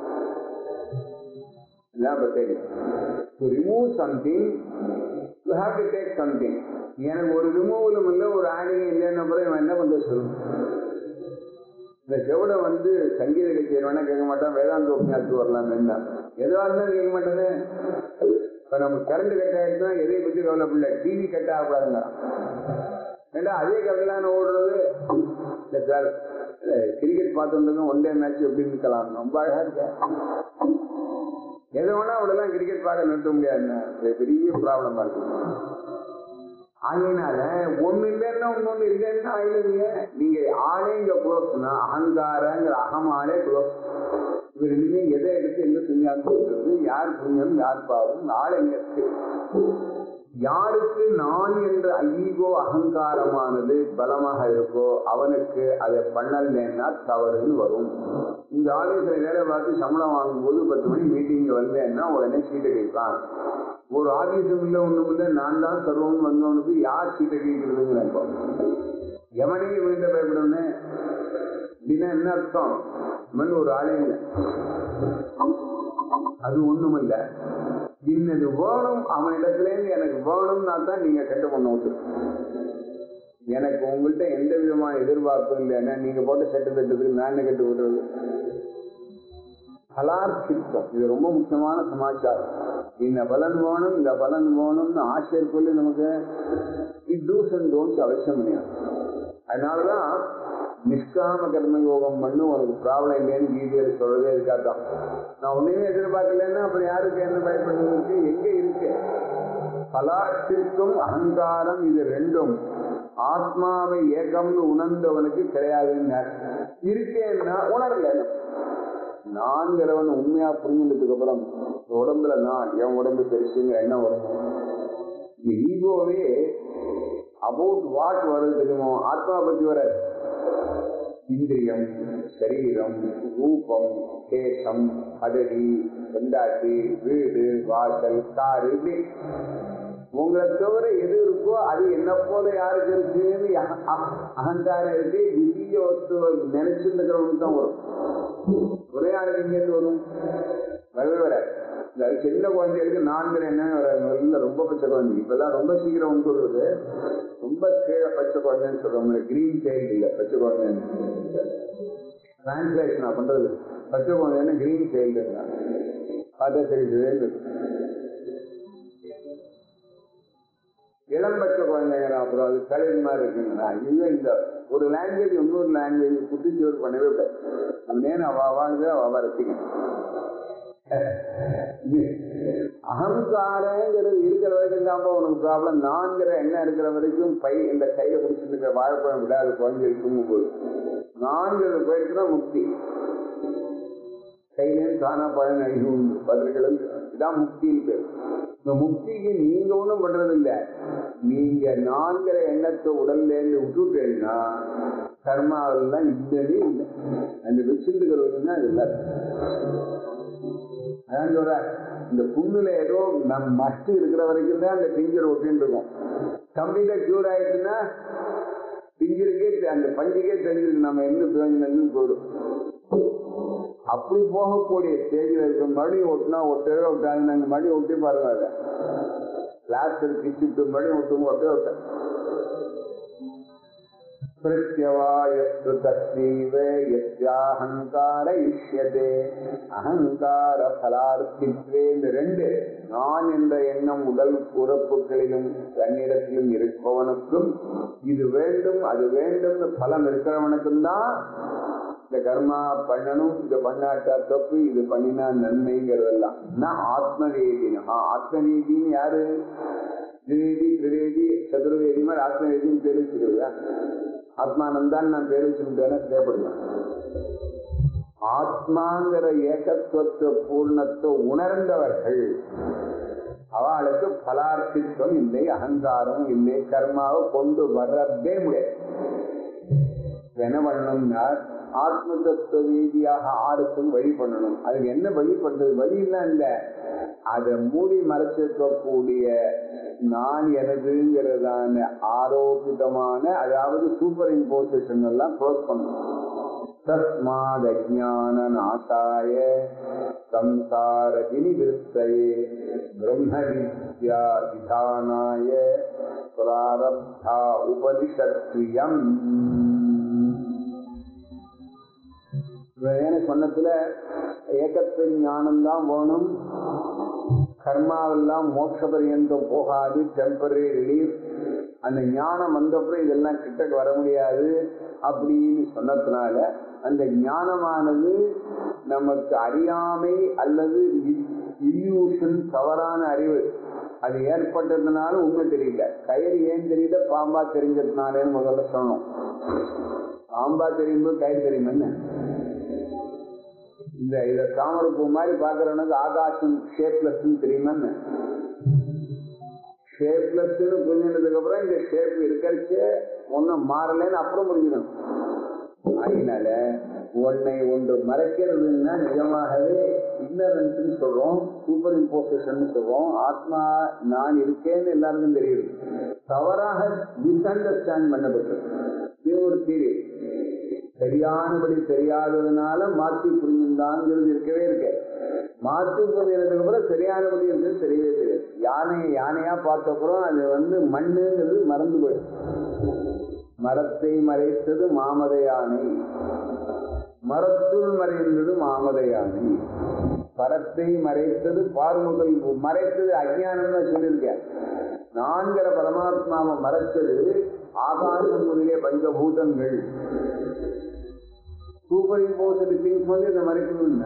S1: to remove something you have to take something எனக்கு ஒரு ரிமூவலும் இல்லை ஒரு ஆடியும் இல்லைன்னு அப்புறம் இவன் என்ன பண்ற சொல்லுங்க இந்த செவடை வந்து சங்கீத கச்சேரி வேணா கேட்க மாட்டான் வேதாந்த உபன்யாசத்துக்கு வரலாம் என்ன எதுவா இருந்தாலும் கேட்க மாட்டேன்னு இப்ப நம்ம கரண்ட் கட் ஆயிடுச்சுன்னா எதை பத்தி கவலைப்படல டிவி கட் ஆகக்கூடாதுங்க ஏண்டா அதே கவலையான ஓடுறது இல்ல சார் கிரிக்கெட் பார்த்துருந்தோம் ஒன் டே மேட்ச் எப்படி இருக்கலாம் ரொம்ப அழகா இருக்க எது வேணா அவ்வளவுதான் கிரிக்கெட் பார்க்க நிறுத்த முடியாதுன்னா பெரிய ப்ராப்ளமா இருக்கு ஆகையினால ஒண்ணு இல்லைன்னா இன்னொன்னு இல்லைன்னா ஆயிடுங்க நீங்க ஆளே இங்க குளோஸ்னா அகங்காரங்கிற அகமாலே குளோஸ் இவர் இனிமே எதை எடுத்து எங்க புண்ணியம் சொல்றது யார் புண்ணியம் யார் பாவம் ஆள் எங்க இருக்கு யாருக்கு நான் என்ற ஈகோ அகங்காரமானது பலமாக இருக்கோ அவனுக்கு அதை பண்ணலன்னா தவறுன்னு வரும் இந்த ஆபீஸ்ல வேலை பார்த்து சம்பளம் வாங்கும்போது பத்து மணி மீட்டிங் வந்தேன்னா உடனே சீட்டை கேட்பான் ஒரு ஆபீஸும் இல்லை ஒண்ணும் இல்லை நான் தான் சர்வம் வந்தவனுக்கு யார் சீட்டை கேட்கறதுங்கிற எவனே இவன்கிட்ட பயப்படுவனே அப்படின்னா என்ன அர்த்தம் இவன் ஒரு ஆளே இல்லை அது ஒண்ணும் இல்லை இன்னது வேணும் அவனிடத்துல இருந்து எனக்கு வேணும்னா தான் நீங்க கெட்ட பண்ண விட்டு எனக்கு உங்கள்கிட்ட எந்த விதமான எதிர்பார்ப்பும் இல்லைன்னா நீங்க போட்டு செட்டு தட்டுறதுக்கு நான் என்ன கட்டு விடுறது பலார்த்தித்தம் இது ரொம்ப முக்கியமான சமாச்சாரம் இந்த பலன் வேணும் இந்த பலன் வேணும்னு ஆசை இருக்கொள்ளி நமக்கு டூஸ் அண்ட் டோன்ஸ் அவசியம் கிடையாது அதனாலதான் நிஷ்காம கர்ம யோகம் பண்ணு உனக்கு ப்ராப்ளம் இல்லைன்னு கீதையில் சொல்றதே இருக்காதான் நான் ஒண்ணுமே எதிர்பார்க்கலன்னா அப்புறம் யாருக்கு என்ன பயப்படுறதுக்கு எங்க இருக்கு பலாட்சிற்கும் அகங்காரம் இது ரெண்டும் ஆத்மாவை ஏகம்னு உணர்ந்தவனுக்கு கிடையாதுன்னு இருக்கேன்னா உணரல நான்கிறவன் உண்மையா புரிஞ்சதுக்கு அப்புறம் உடம்புல நான் என் உடம்பு பெருசுங்கிற எண்ணம் வரும் இந்த ஈகோவே அபவுட் வாட் வருது தெரியுமோ ஆத்மா பத்தி வர இந்திரியம் சரீரம் ரூபம் கேசம் பதவி கொண்டாட்டி வீடு வாசல் காரு இப்படி உங்களை தவிர எது இருக்கோ அது என்ன போல யாருக்கு இருக்குன்னு அஹ- அஹ- அகங்காரம் இருக்கு திடீய வஸ்துவ நினைச்சிட்டு இருக்கிறவனுக்கு தான் வரும் ஒரே ஆளுக்கு இங்கேருந்து வரும் வரவே வர இந்த சின்ன குழந்தைகளுக்கு நான்கு என்ன வராது இல்ல ரொம்ப பச்சை குழந்தை இப்பெல்லாம் ரொம்ப சீக்கிரம் வந்து வருது ரொம்ப கீழே பச்சை குழந்தைன்னு சொல்றோம் கிரீன் சைல்டு இல்ல பச்சை குழந்தைன்னு டிரான்ஸ்லேஷன் நான் பண்றது பச்சை குழந்தைன்னு கிரீன் சைல்டு பார்த்தா தெரியுது இளம் பச்சை குழந்தைங்க அப்புறம் அது கலைஞர் மாதிரி இருக்குங்களா இல்லை இந்த ஒரு லாங்குவேஜ் இன்னொரு லாங்குவேஜ் குட்டிச்சோறு பண்ணவே கூடாது அது நேரம் அவ வாழ்ந்து அவ ரசிக்கணும் அகங்காரங்கிறது இருக்கிற வரைக்கும் தான் உனக்கு ப்ராப்ளம் நான்கிற எண்ணம் இருக்கிற வரைக்கும் பை இந்த கையில பிடிச்சிட்டு இருக்கிற வாழைப்பழம் விடாது குழந்தை தூங்கும் போது நான்கிறது போயிட்டு தான் முக்தி கையிலேயும் தானா பழம் அழிவும் பதில்களும் இதான் முக்தின்னு பேர் இந்த முக்திக்கு நீங்க ஒண்ணும் பண்றது இல்ல நீங்க நான்கிற எண்ணத்தை உடல்ல இருந்து விட்டுட்டேன்னா கர்மாவெல்லாம் இல்லவே இல்லை அந்த வச்சிருந்துக்கிறது தான் இது இல்லை அதான் சொல்ற இந்த புண்ணுல ஏதோ நம் மஸ்ட் இருக்கிற வரைக்கும் தான் அந்த பிஞ்சர் ஒட்டின்னு இருக்கும் கம்ப்ளீட்டா கியூர் ஆயிடுச்சுன்னா பிஞ்சருக்கே தெ- அந்த பஞ்சுக்கே தெரிஞ்சிருக்கு நம்ம எந்த பிரயோஜனம் போயிடும் அப்படி போகக்கூடிய ஸ்டேஜில் இருக்க மறுபடியும் ஒட்டினா ஒட்டவே ஒட்டாங்க நாங்கள் மறுபடியும் ஒட்டி பாருங்க அதை லாஸ்ட் கிச்சுட்டு மறுபடியும் ஒட்டும் ஒட்டவே ஒட்டேன் பிரத்யவாயஸ்து தஸ்மீவ யஸ்யாஹங்கார இஷ்யதே அகங்கார பலார்த்தித்வே இந்த ரெண்டு நான் என்ற எண்ணம் உடல் உறப்புகளிலும் தன்னிடத்திலும் இருப்பவனுக்கும் இது வேண்டும் அது வேண்டும்னு பலம் இருக்கிறவனுக்கும் தான் இந்த கர்மா பண்ணணும் இது பண்ணாட்டா தப்பு இது பண்ணினா நன்மைங்கிறதெல்லாம் நான் ஆத்மவேதினா ஆத்மவேதின்னு யாரு திவேதி திரிவேதி சதுர்வேதி மாதிரி ஆத்மவேதின்னு பேர் வச்சுக்கிறதா ஆத்மானந்தான் நான் பேர் வச்சுக்கிட்டேன்னா தேவைப்படுவேன் ஆத்மாங்கிற ஏகத்துவத்தை பூர்ணத்தை உணர்ந்தவர்கள் அவளுக்கு பலார்த்தித்வம் இல்லை அகங்காரம் இல்லை கர்மாவை கொண்டு வர்றதே முடியாது இப்ப என்ன பண்ணணும்னா ஆத்ம தத்துவ ரீதியாக ஆறுக்கும் வழி பண்ணணும் அதுக்கு என்ன வழி பண்றது வழியெல்லாம் இல்ல அதை மூடி மறைச்சிருக்கக்கூடிய நான் எனதுங்கிறதான ஆரோபிதமான அதாவது சூப்பர் இம்போசிஷன் எல்லாம் க்ளோஸ் பண்ணணும் தஸ்மாத் அஜான நாசாய சம்சார வினிவிருத்தையே பிரம்ம வித்யா விதானாய பிராரப்தா உபனிஷத்ரியம் வேற சொன்னத்துல ஏகத்துவ ஞானம் தான் வேணும் கர்மாவெல்லாம் மோட்ச பரியந்தம் போகாது டெம்பரரி ரிலீஃப் அந்த ஞானம் வந்தப்புறம் இதெல்லாம் கிட்டக்கு வர முடியாது அப்படின்னு சொன்னதுனால அந்த ஞானமானது நமக்கு அறியாமை அல்லது இல்யூஷன் தவறான அறிவு அது ஏற்பட்டதுனால உண்மை தெரியல கயிறு ஏன் தெரியல பாம்பா தெரிஞ்சதுனாலேன்னு முதல்ல சொன்னோம் பாம்பா தெரியும்போது கயிறு தெரியுமா என்ன இந்த இத தாமரைப்பூ மாதிரி பாக்குறவனுக்கு ஆகாசம் ஷேப்லெஸ் தெரியுமா என்ன ஷேப்லெஸ்ன்னு புரிஞ்சதுக்கு அப்புறம் இந்த ஷேப் இருக்கிறச்சே ஒன்னும் மாறலன்னு அப்புறம் புரிஞ்சுக்கணும் அதனால ஒன்னை ஒன்று மறைக்கிறதுன்னா நிஜமாகவே இன்னரன்ஸ் சொல்றோம் சூப்பர் இம்போசிஷன் சொல்றோம் ஆத்மா நான் இருக்கேன்னு எல்லாருக்கும் தெரியுது தவறாக மிஸ் அண்டர்ஸ்டாண்ட் பண்ணப்பட்டிருக்கு இது ஒரு தீரி சரியானபடி தெரியாததுனால மாற்றி புரிஞ்சுதாங்கிறது இருக்கவே இருக்கு மாற்றி புரிஞ்சதுக்கு அப்புறம் சரியானபடி இருக்கிறது தெரியவே தெரியாது யானையை யானையா பார்த்த அப்புறம் அது வந்து மண்ணுங்கிறது மறந்து போயிடும் மரத்தை மறைத்தது மாமத யானை மரத்துள் மறைந்தது மாமத யானை பரத்தை மறைத்தது பார்முதல் மறைத்தது அஜ்ஞானம் தான் சொல்லியிருக்கேன் நான்கிற பரமாத்மாவை மறைச்சது ஆகாசம் முதலிய பஞ்சபூதங்கள் சூப்பர் இம்போசல் திங்ஸ் வந்து இந்த மறைக்கணும்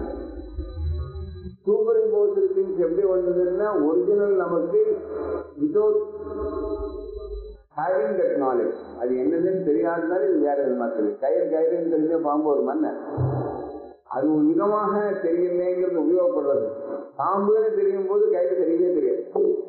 S1: சூப்பர் இம்போசல் திங்ஸ் எப்படி வந்ததுன்னா ஒரிஜினல் நமக்கு வித்தவுட் ஹேவிங் தட் நாலேஜ் அது என்னதுன்னு தெரியாததுனால இது வேற விதமா தெரியும் கயிறு கயிறுன்னு தெரிஞ்ச பாம்பு ஒரு மண்ணை அது ஒரு விதமாக தெரியலேங்கிறது உபயோகப்படுறது பாம்புன்னு தெரியும் போது கயிறு தெரியவே தெரியாது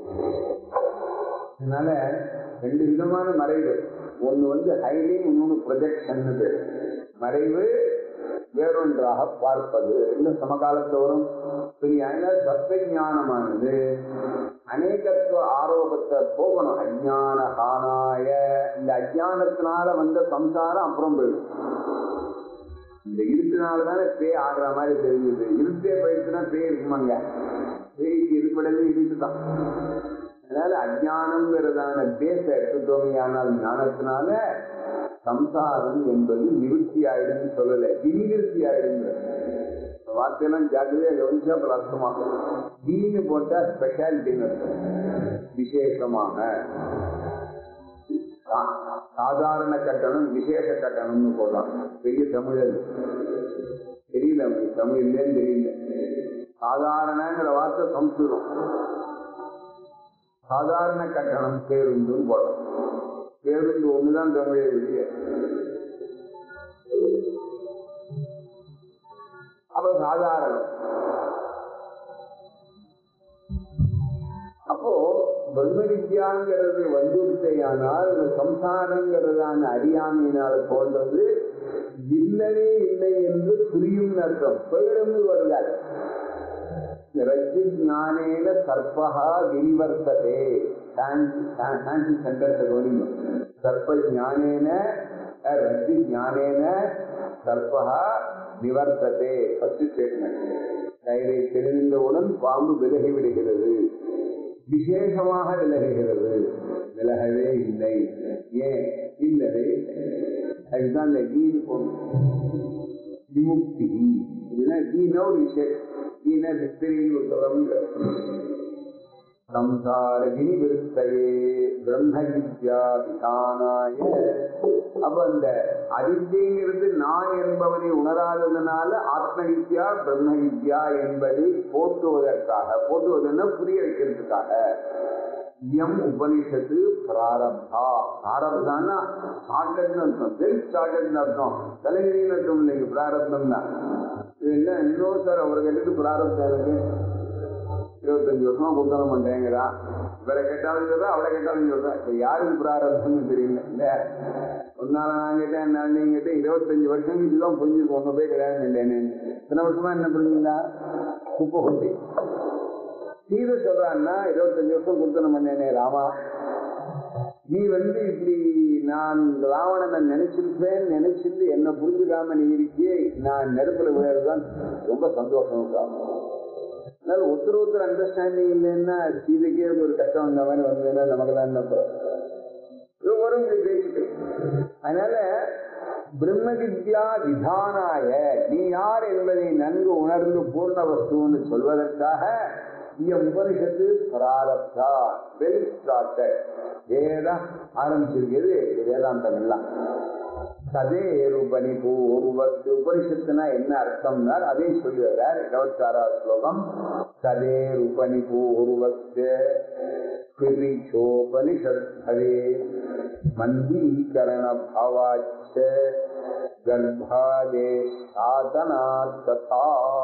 S1: அதனால ரெண்டு விதமான மறைவு ஒண்ணு வந்து ஹைலிங் இன்னொன்னு ப்ரொஜெக்ஷன் பேர் மறைவு வேறொன்றாக பார்ப்பது இந்த சமகாலத்தில் வரும் சரியான தத்துவஞானமானது அநேகத்துவ ஆரோபத்தை போகணும் அஜான ஹானாய இந்த அஜானத்தினால வந்த சம்சாரம் அப்புறம் போயிடும் இந்த இருட்டுனால தானே பேய் ஆடுற மாதிரி தெரியுது இருட்டே போயிடுச்சுன்னா பேய் இருக்குமாங்க பேய்க்கு இருப்படவே இருட்டு தான் அதனால அஜானம்ங்கிறதான பேச எடுத்துட்டோமே ஆனால் ஞானத்தினால சம்சாரம் என்பது நிவர்த்தி ஆயிடுன்னு சொல்லல விநிவர்த்தி ஆயிடுங்க வார்த்தையெல்லாம் ஜாக்கிரதையா கவனிச்சா அப்புறம் அர்த்தமாகும் தீன்னு போட்டா ஸ்பெஷாலிட்டின்னு அர்த்தம் விசேஷமாக சாதாரண கட்டணம் விசேஷ கட்டணம்னு போடலாம் பெரிய தமிழ் தெரியல அவனுக்கு தமிழ் இல்லைன்னு தெரியல சாதாரணங்கிற வார்த்தை சம்ஸ்கிருதம் சாதாரண கட்டணம் பேருந்துன்னு போடலாம் பேருந்து ஒண்ணுதான் தமிழே வெளியே அப்ப சாதாரணம் அப்போ பிரம்ம வித்யாங்கிறது வந்துவிட்டேயானால் இந்த சம்சாரங்கிறதான அறியாமையினால தோன்றது இல்லவே இல்லை என்று புரியும் அர்த்தம் போயிடம்னு வருகிறார் ரஜ்ஜு ஞானேன சர்பகா விரிவர்த்ததே சாந்தி சென்டர்ஸ் கவனிக்கும் சர்ப்ப ஞானேன ரஜ்ஜு ஞானேன சர்பகா நிவர்த்ததே ஃபர்ஸ்ட் ஸ்டேட்மெண்ட் கயிறை தெரிந்தவுடன் பாம்பு விலகி விடுகிறது விசேஷமாக விலகுகிறது விலகவே இல்லை ஏன் இல்லவே அதுதான் இந்த கீன் விமுக்தி இதுனா கீன ஒரு விசேஷம் கீன விஸ்தரின்னு சொல்ல சம்சார கிரிவிருத்தையே பிரம்ம வித்யா விதானாய அப்ப அந்த அவித்யங்கிறது நான் என்பவனை உணராததுனால ஆத்ம வித்யா பிரம்ம வித்யா என்பதை போட்டுவதற்காக போட்டுவதுன்னா புரிய வைக்கிறதுக்காக எம் உபனிஷத்து பிராரப்தா பிராரப்தான்னா ஸ்டார்டட்னு அர்த்தம் வெல் ஸ்டார்டட்னு அர்த்தம் தலைவிரின்னு அர்த்தம் இல்லைங்க பிராரப்தம் தான் என்ன இன்னொரு சார் அவர் கேட்டுட்டு பிராரப்தம் எனக்கு இருபத்தஞ்சு வருஷமா புத்தகம் பண்றேங்கிறா இவரை கேட்டாலும் சொல்றா அவளை கேட்டாலும் சொல்றா இப்ப யாருக்கு பிராரப்தம்னு தெரியல இல்ல ஒரு நாள் நான் கேட்டேன் நான் நீங்க கேட்டேன் இருபத்தஞ்சு வருஷம் இதுதான் புரிஞ்சிருக்கும் ஒண்ணு போய் கிடையாது இல்லைன்னு இத்தனை வருஷமா என்ன புரிஞ்சுங்களா குப்பை கொட்டி சீதை சொல்றான்னா இருபத்தஞ்சு வருஷம் குத்தனம் பண்ணேனே ராமா நீ வந்து இப்படி நான் ராவணனை நினைச்சிருப்பேன் நினைச்சிட்டு என்ன புரிஞ்சுக்காம நீ இருக்கியே நான் நெருப்புல விழுறதுதான் ரொம்ப சந்தோஷம் காரணம் அதனால ஒருத்தர் ஒருத்தர் அண்டர்ஸ்டாண்டிங் இல்லைன்னா சீதைக்கே ஒரு கஷ்டம் வந்த மாதிரி வந்ததுன்னா நமக்கு தான் என்ன வரும் பேசிட்டு அதனால பிரம்ம வித்யா விதானாய நீ யார் என்பதை நன்கு உணர்ந்து பூர்ண வஸ்துன்னு சொல்வதற்காக உபனிஷத்து பிராரப்தா வெல் ஸ்டார்டட் வேதம் ஆரம்பிச்சிருக்கிறது வேதாந்தம் எல்லாம் சதேருபனி பூர்வத்து உபனிஷத்துனா என்ன அர்த்தம்னா அதே சொல்லி வர்றார் இருபத்தி ஆறாவது ஸ்லோகம் சதேருபனி பூர்வத்து பிரிச்சோபனிஷத்வே மந்தீகரண பாவாச்ச கர்ப்பாதே சாதனா ததா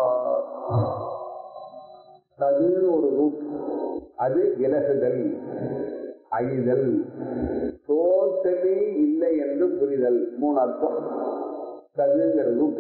S1: ததுன்னு ஒரு ரூட் அது விலகுதல் அழிதல் டோட்டலி இல்லை என்று புரிதல் மூணு அர்த்தம் ததுங்கிற ரூட்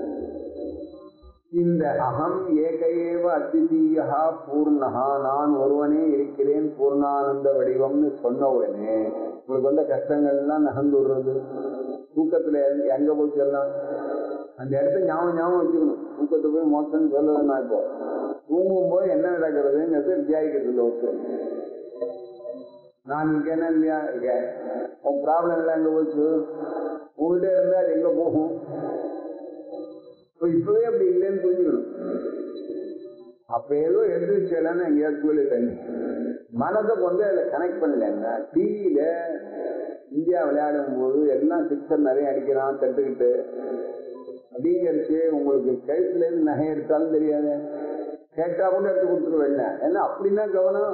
S1: இந்த அகம் ஏகையேவ அத்விதீயா பூர்ணகா நான் ஒருவனே இருக்கிறேன் பூர்ணானந்த வடிவம்னு சொன்ன உடனே உங்களுக்கு வந்த கஷ்டங்கள்லாம் நகர்ந்து விடுறது தூக்கத்துல எங்க போய் சொல்லலாம் அந்த இடத்த ஞாபகம் ஞாபகம் வச்சுக்கணும் தூக்கத்தை போய் மோட்டம்னு சொல்லலை நான் இப்போ தூங்கும் போது என்ன நடக்கிறதுங்கிறது வித்தியாரிக்கிறது ஒருத்தர் நான் இருக்கேன்னா இல்லையா இருக்கேன் உன் ப்ராப்ளம் எல்லாம் எங்க போச்சு உங்ககிட்ட இருந்தா அது எங்க போகும் இப்பவே அப்படி இல்லைன்னு புரிஞ்சுக்கணும் அப்ப ஏதோ எடுத்து வச்சேன்னு எங்கேயாவது சொல்லி தண்ணி மனதை கொண்டு அதுல கனெக்ட் பண்ணல டிவியில இந்தியா விளையாடும் போது எல்லாம் சிக்ஸர் நிறைய அடிக்கிறான் தட்டுக்கிட்டு அப்படிங்கிறச்சு உங்களுக்கு கழுத்துல இருந்து நகை எடுத்தாலும் தெரியாது கேட்டா கூட எடுத்து கொடுத்துருவேன் ஏன்னா அப்படின்னா கவனம்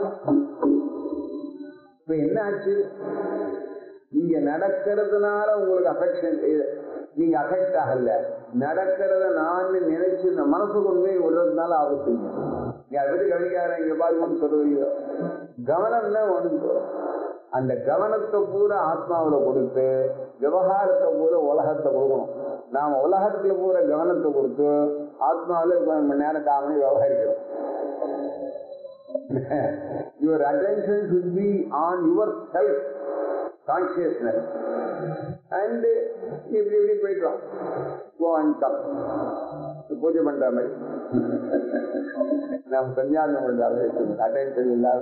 S1: இப்ப என்ன ஆச்சு இங்க நடக்கிறதுனால உங்களுக்கு அஃபெக்ஷன் நீங்க அஃபெக்ட் ஆகல நடக்கிறத நான் நினைச்சு இந்த மனசு கொண்டு போய் விடுறதுனால ஆபத்துங்க நீ அதை பத்தி கவனிக்காத இங்க பாருங்கன்னு சொல்றீங்க கவனம் தான் ஒன்று அந்த கவனத்தை பூரா ஆத்மாவில கொடுத்து விவகாரத்தை பூரா உலகத்தை கொடுக்கணும் நாம உலகத்துல பூரா கவனத்தை கொடுத்து ஆத்மாவில கொஞ்ச மணி நேரம் காமணி விவகரிக்கிறோம் your attention should be on your self consciousness and இப்படி இப்படி போயிட்டோம் go and come பூஜை பண்ற மாதிரி நம்ம சஞ்சாரம் பண்றாங்க அட்டென்ஷன் இல்லாத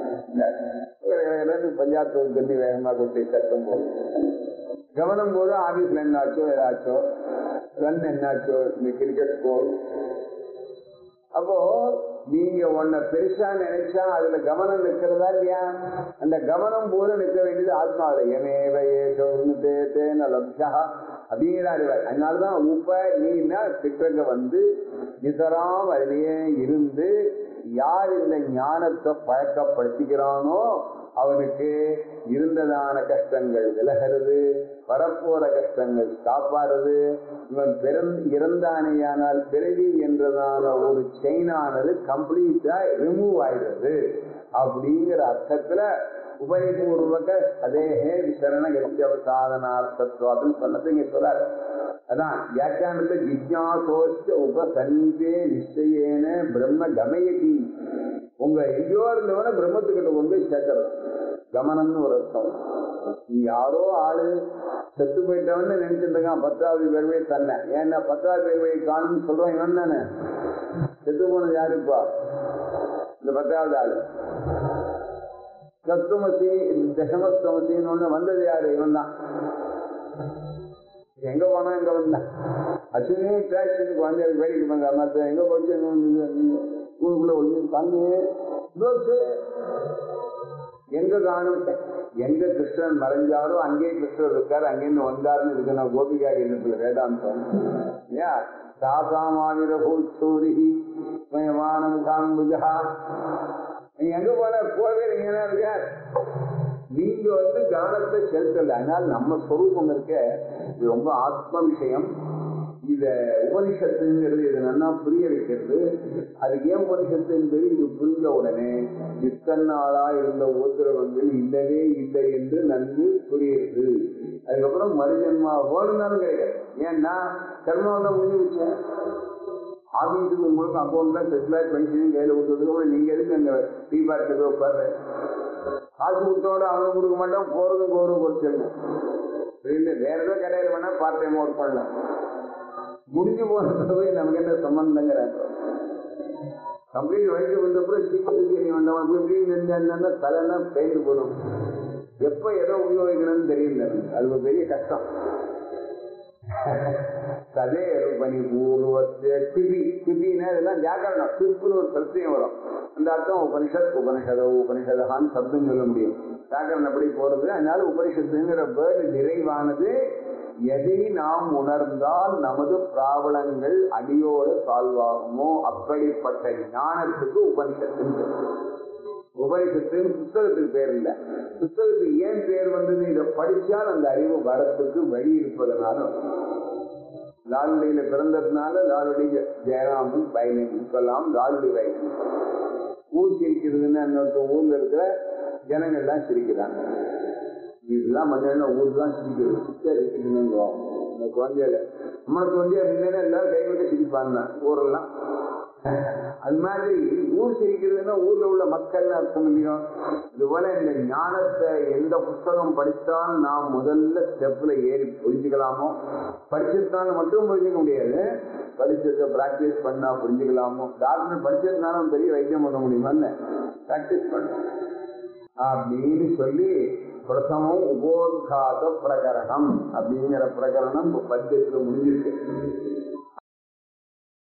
S1: பஞ்சாயத்து தண்ணி வேகமா கொட்டி சத்தம் போகும் கவனம் போது ஆபீஸ்ல என்னாச்சோ ஏதாச்சோ ரன் என்னாச்சோ இந்த கிரிக்கெட் ஸ்கோர் அப்போ நீங்க உன்னை பெருசா நினைச்சா அதுல கவனம் நிக்கிறதா இல்லையா அந்த கவனம் போல நிற்க வேண்டியது ஆத்மாவில் எமேவ ஏசோன்னு தேத்தேன லப்யா அப்படிங்கிறாரு அதனாலதான் உப்ப நீனா சிற்றங்க வந்து நிதராம் அதிலேயே இருந்து யார் இந்த ஞானத்தை பழக்கப்படுத்திக்கிறானோ அவனுக்கு இருந்ததான கஷ்டங்கள் விலகிறது வரப்போற கஷ்டங்கள் காப்பாறுது இவன் பிறந் இறந்தானேயானால் பிறவி என்றதான ஒரு செயினானது கம்ப்ளீட்டா ரிமூவ் ஆயிடுறது அப்படிங்கிற அர்த்தத்துல உபயபூர்வக அதேஹே விசரண கத்தியவசாதனார்த்தத்துவாதுன்னு சொன்னது இங்க சொல்றாரு அதான் வியாக்கியானத்துல ஜிக்யாசோச்ச உபசனீபே நிச்சயேன பிரம்ம கமயதி உங்க எங்கேயோ இருந்தவன பிரம்மத்துக்கிட்ட கொண்டு போய் சேர்க்கறது கமனம்னு ஒரு அர்த்தம் நீ யாரோ ஆளு செத்து போயிட்டவன்னு நினைச்சிட்டு இருக்கான் பத்தாவது பேர்வை தன்னை ஏன்னா பத்தாவது பேர்வை காணும்னு சொல்றான் இவன் தானே செத்து போனது யாருப்பா இந்த பத்தாவது ஆளு சத்துமசி தசமஸ்தமசின்னு ஒண்ணு வந்தது யாரு இவன் தான் எங்க போனா எங்க வந்தான் அச்சுனே டிராக்ஷன் குழந்தைகள் வேடிக்கை பண்ண மத்த எங்க போச்சு எங்க வந்து ஊருக்குள்ள ஒழுங்கு தாங்க எங்க காணும் எங்க கிருஷ்ணன் மறைஞ்சாரோ அங்கே கிருஷ்ணர் இருக்காரு அங்கேருந்து வந்தாருன்னு இருக்கு நான் கோபிகா எண்ணத்துல வேதாந்தம் இல்லையா தாசாமாவிர பூச்சூரி மயமானம் காம்புஜா நீ எங்க போன போவே நீங்க என்ன இருக்க நீங்க வந்து கவனத்தை செலுத்தல அதனால நம்ம சொரூபம் இருக்க இது ரொம்ப ஆத்ம விஷயம் இத உபனிஷத்துங்கிறது இது நல்லா புரிய வைக்கிறது அது ஏன் உபனிஷத்து என்பது இது புரிஞ்ச உடனே இத்தனை நாளா இருந்த உபதிரவங்கள் இல்லவே இல்லை என்று நன்கு புரியுது அதுக்கப்புறம் மறுஜன்மா வேணும்னாலும் கிடையாது ஏன்னா கர்மாவை முடிஞ்சு வச்சேன் ஆபீஸுக்கு உங்களுக்கு அக்கௌண்ட்ல செட்டில் பென்ஷன் கையில கொடுத்ததுக்கு நீங்க எதுக்கு அங்க டீ பார்த்து உட்காரு காசு கொடுத்தோட அவனுக்கு கொடுக்க மாட்டோம் போறதும் போறதும் குறைச்சிருங்க வேற ஏதோ கடையில் வேணா பார்ட் டைம் ஒர்க் பண்ணலாம் முடிஞ்சு போனது போய் நமக்கு என்ன சம்பந்தங்கிறாங்க கம்ப்ளீட் வயசு வந்தப்பறம் சீக்கிரம் வந்தவன் அப்படி இப்படின்னு இருந்தா தலையெல்லாம் பேந்து போடும் எப்ப எதை உபயோகிக்கணும்னு தெரியல அது ஒரு பெரிய கஷ்டம் ததே பணி பூர்வத்தை பிபி பிபின்னா இதெல்லாம் வியாக்கரணம் பிப்புன்னு ஒரு பிரச்சனையும் வரும் அந்த அர்த்தம் உபனிஷத் உபனிஷத உபனிஷதான்னு சப்தம் சொல்ல முடியும் வியாக்கரணம் எப்படி போறது அதனால உபனிஷத்துங்கிற வேர்டு நிறைவானது எதை நாம் உணர்ந்தால் நமது பிராபலங்கள் அடியோடு சால்வ் ஆகுமோ அப்படிப்பட்ட ஞானத்துக்கு உபனிஷத்து உபனிஷத்து புத்தகத்துக்கு பேர் இல்லை புத்தகத்துக்கு ஏன் பேர் வந்தது இதை படிச்சால் அந்த அறிவு வரத்துக்கு வழி இருப்பதனால லாலுடியில பிறந்ததுனால லாலுடி ஜெயராமன் பைலன் சொல்லலாம் லாலுடி பைலன் ஊர் சிரிக்கிறதுன்னு அந்த ஊர்ல இருக்கிற ஜனங்கள்லாம் சிரிக்கிறாங்க இதெல்லாம் பண்ணா ஊர் தான் சிரிக்கிறது சரி இந்த குழந்தையில நம்மளுக்கு வந்து அப்படின்னா எல்லாரும் கைவிட்டு சிரிப்பாங்க ஊரெல்லாம் அது மாதிரி ஊர் சிரிக்கிறதுன்னா ஊர்ல உள்ள மக்கள் அர்த்தம் இல்லையோ இது போல இந்த ஞானத்தை எந்த புஸ்தகம் படித்தால் நாம் முதல்ல ஸ்டெப்ல ஏறி புரிஞ்சுக்கலாமோ படிச்சிருந்தாலும் மட்டும் புரிஞ்சுக்க முடியாது படிச்சத பிராக்டிஸ் பண்ணா புரிஞ்சுக்கலாமோ டாக்டர் படிச்சதுனாலும் பெரிய வைத்தியம் பண்ண முடியுமான்னு பிராக்டிஸ் பண்ண அப்படின்னு சொல்லி பிரசமம் உபோத்காத பிரகரணம் அப்படிங்கிற பிரகரணம் இப்ப பத்தியத்துல முடிஞ்சிருக்கு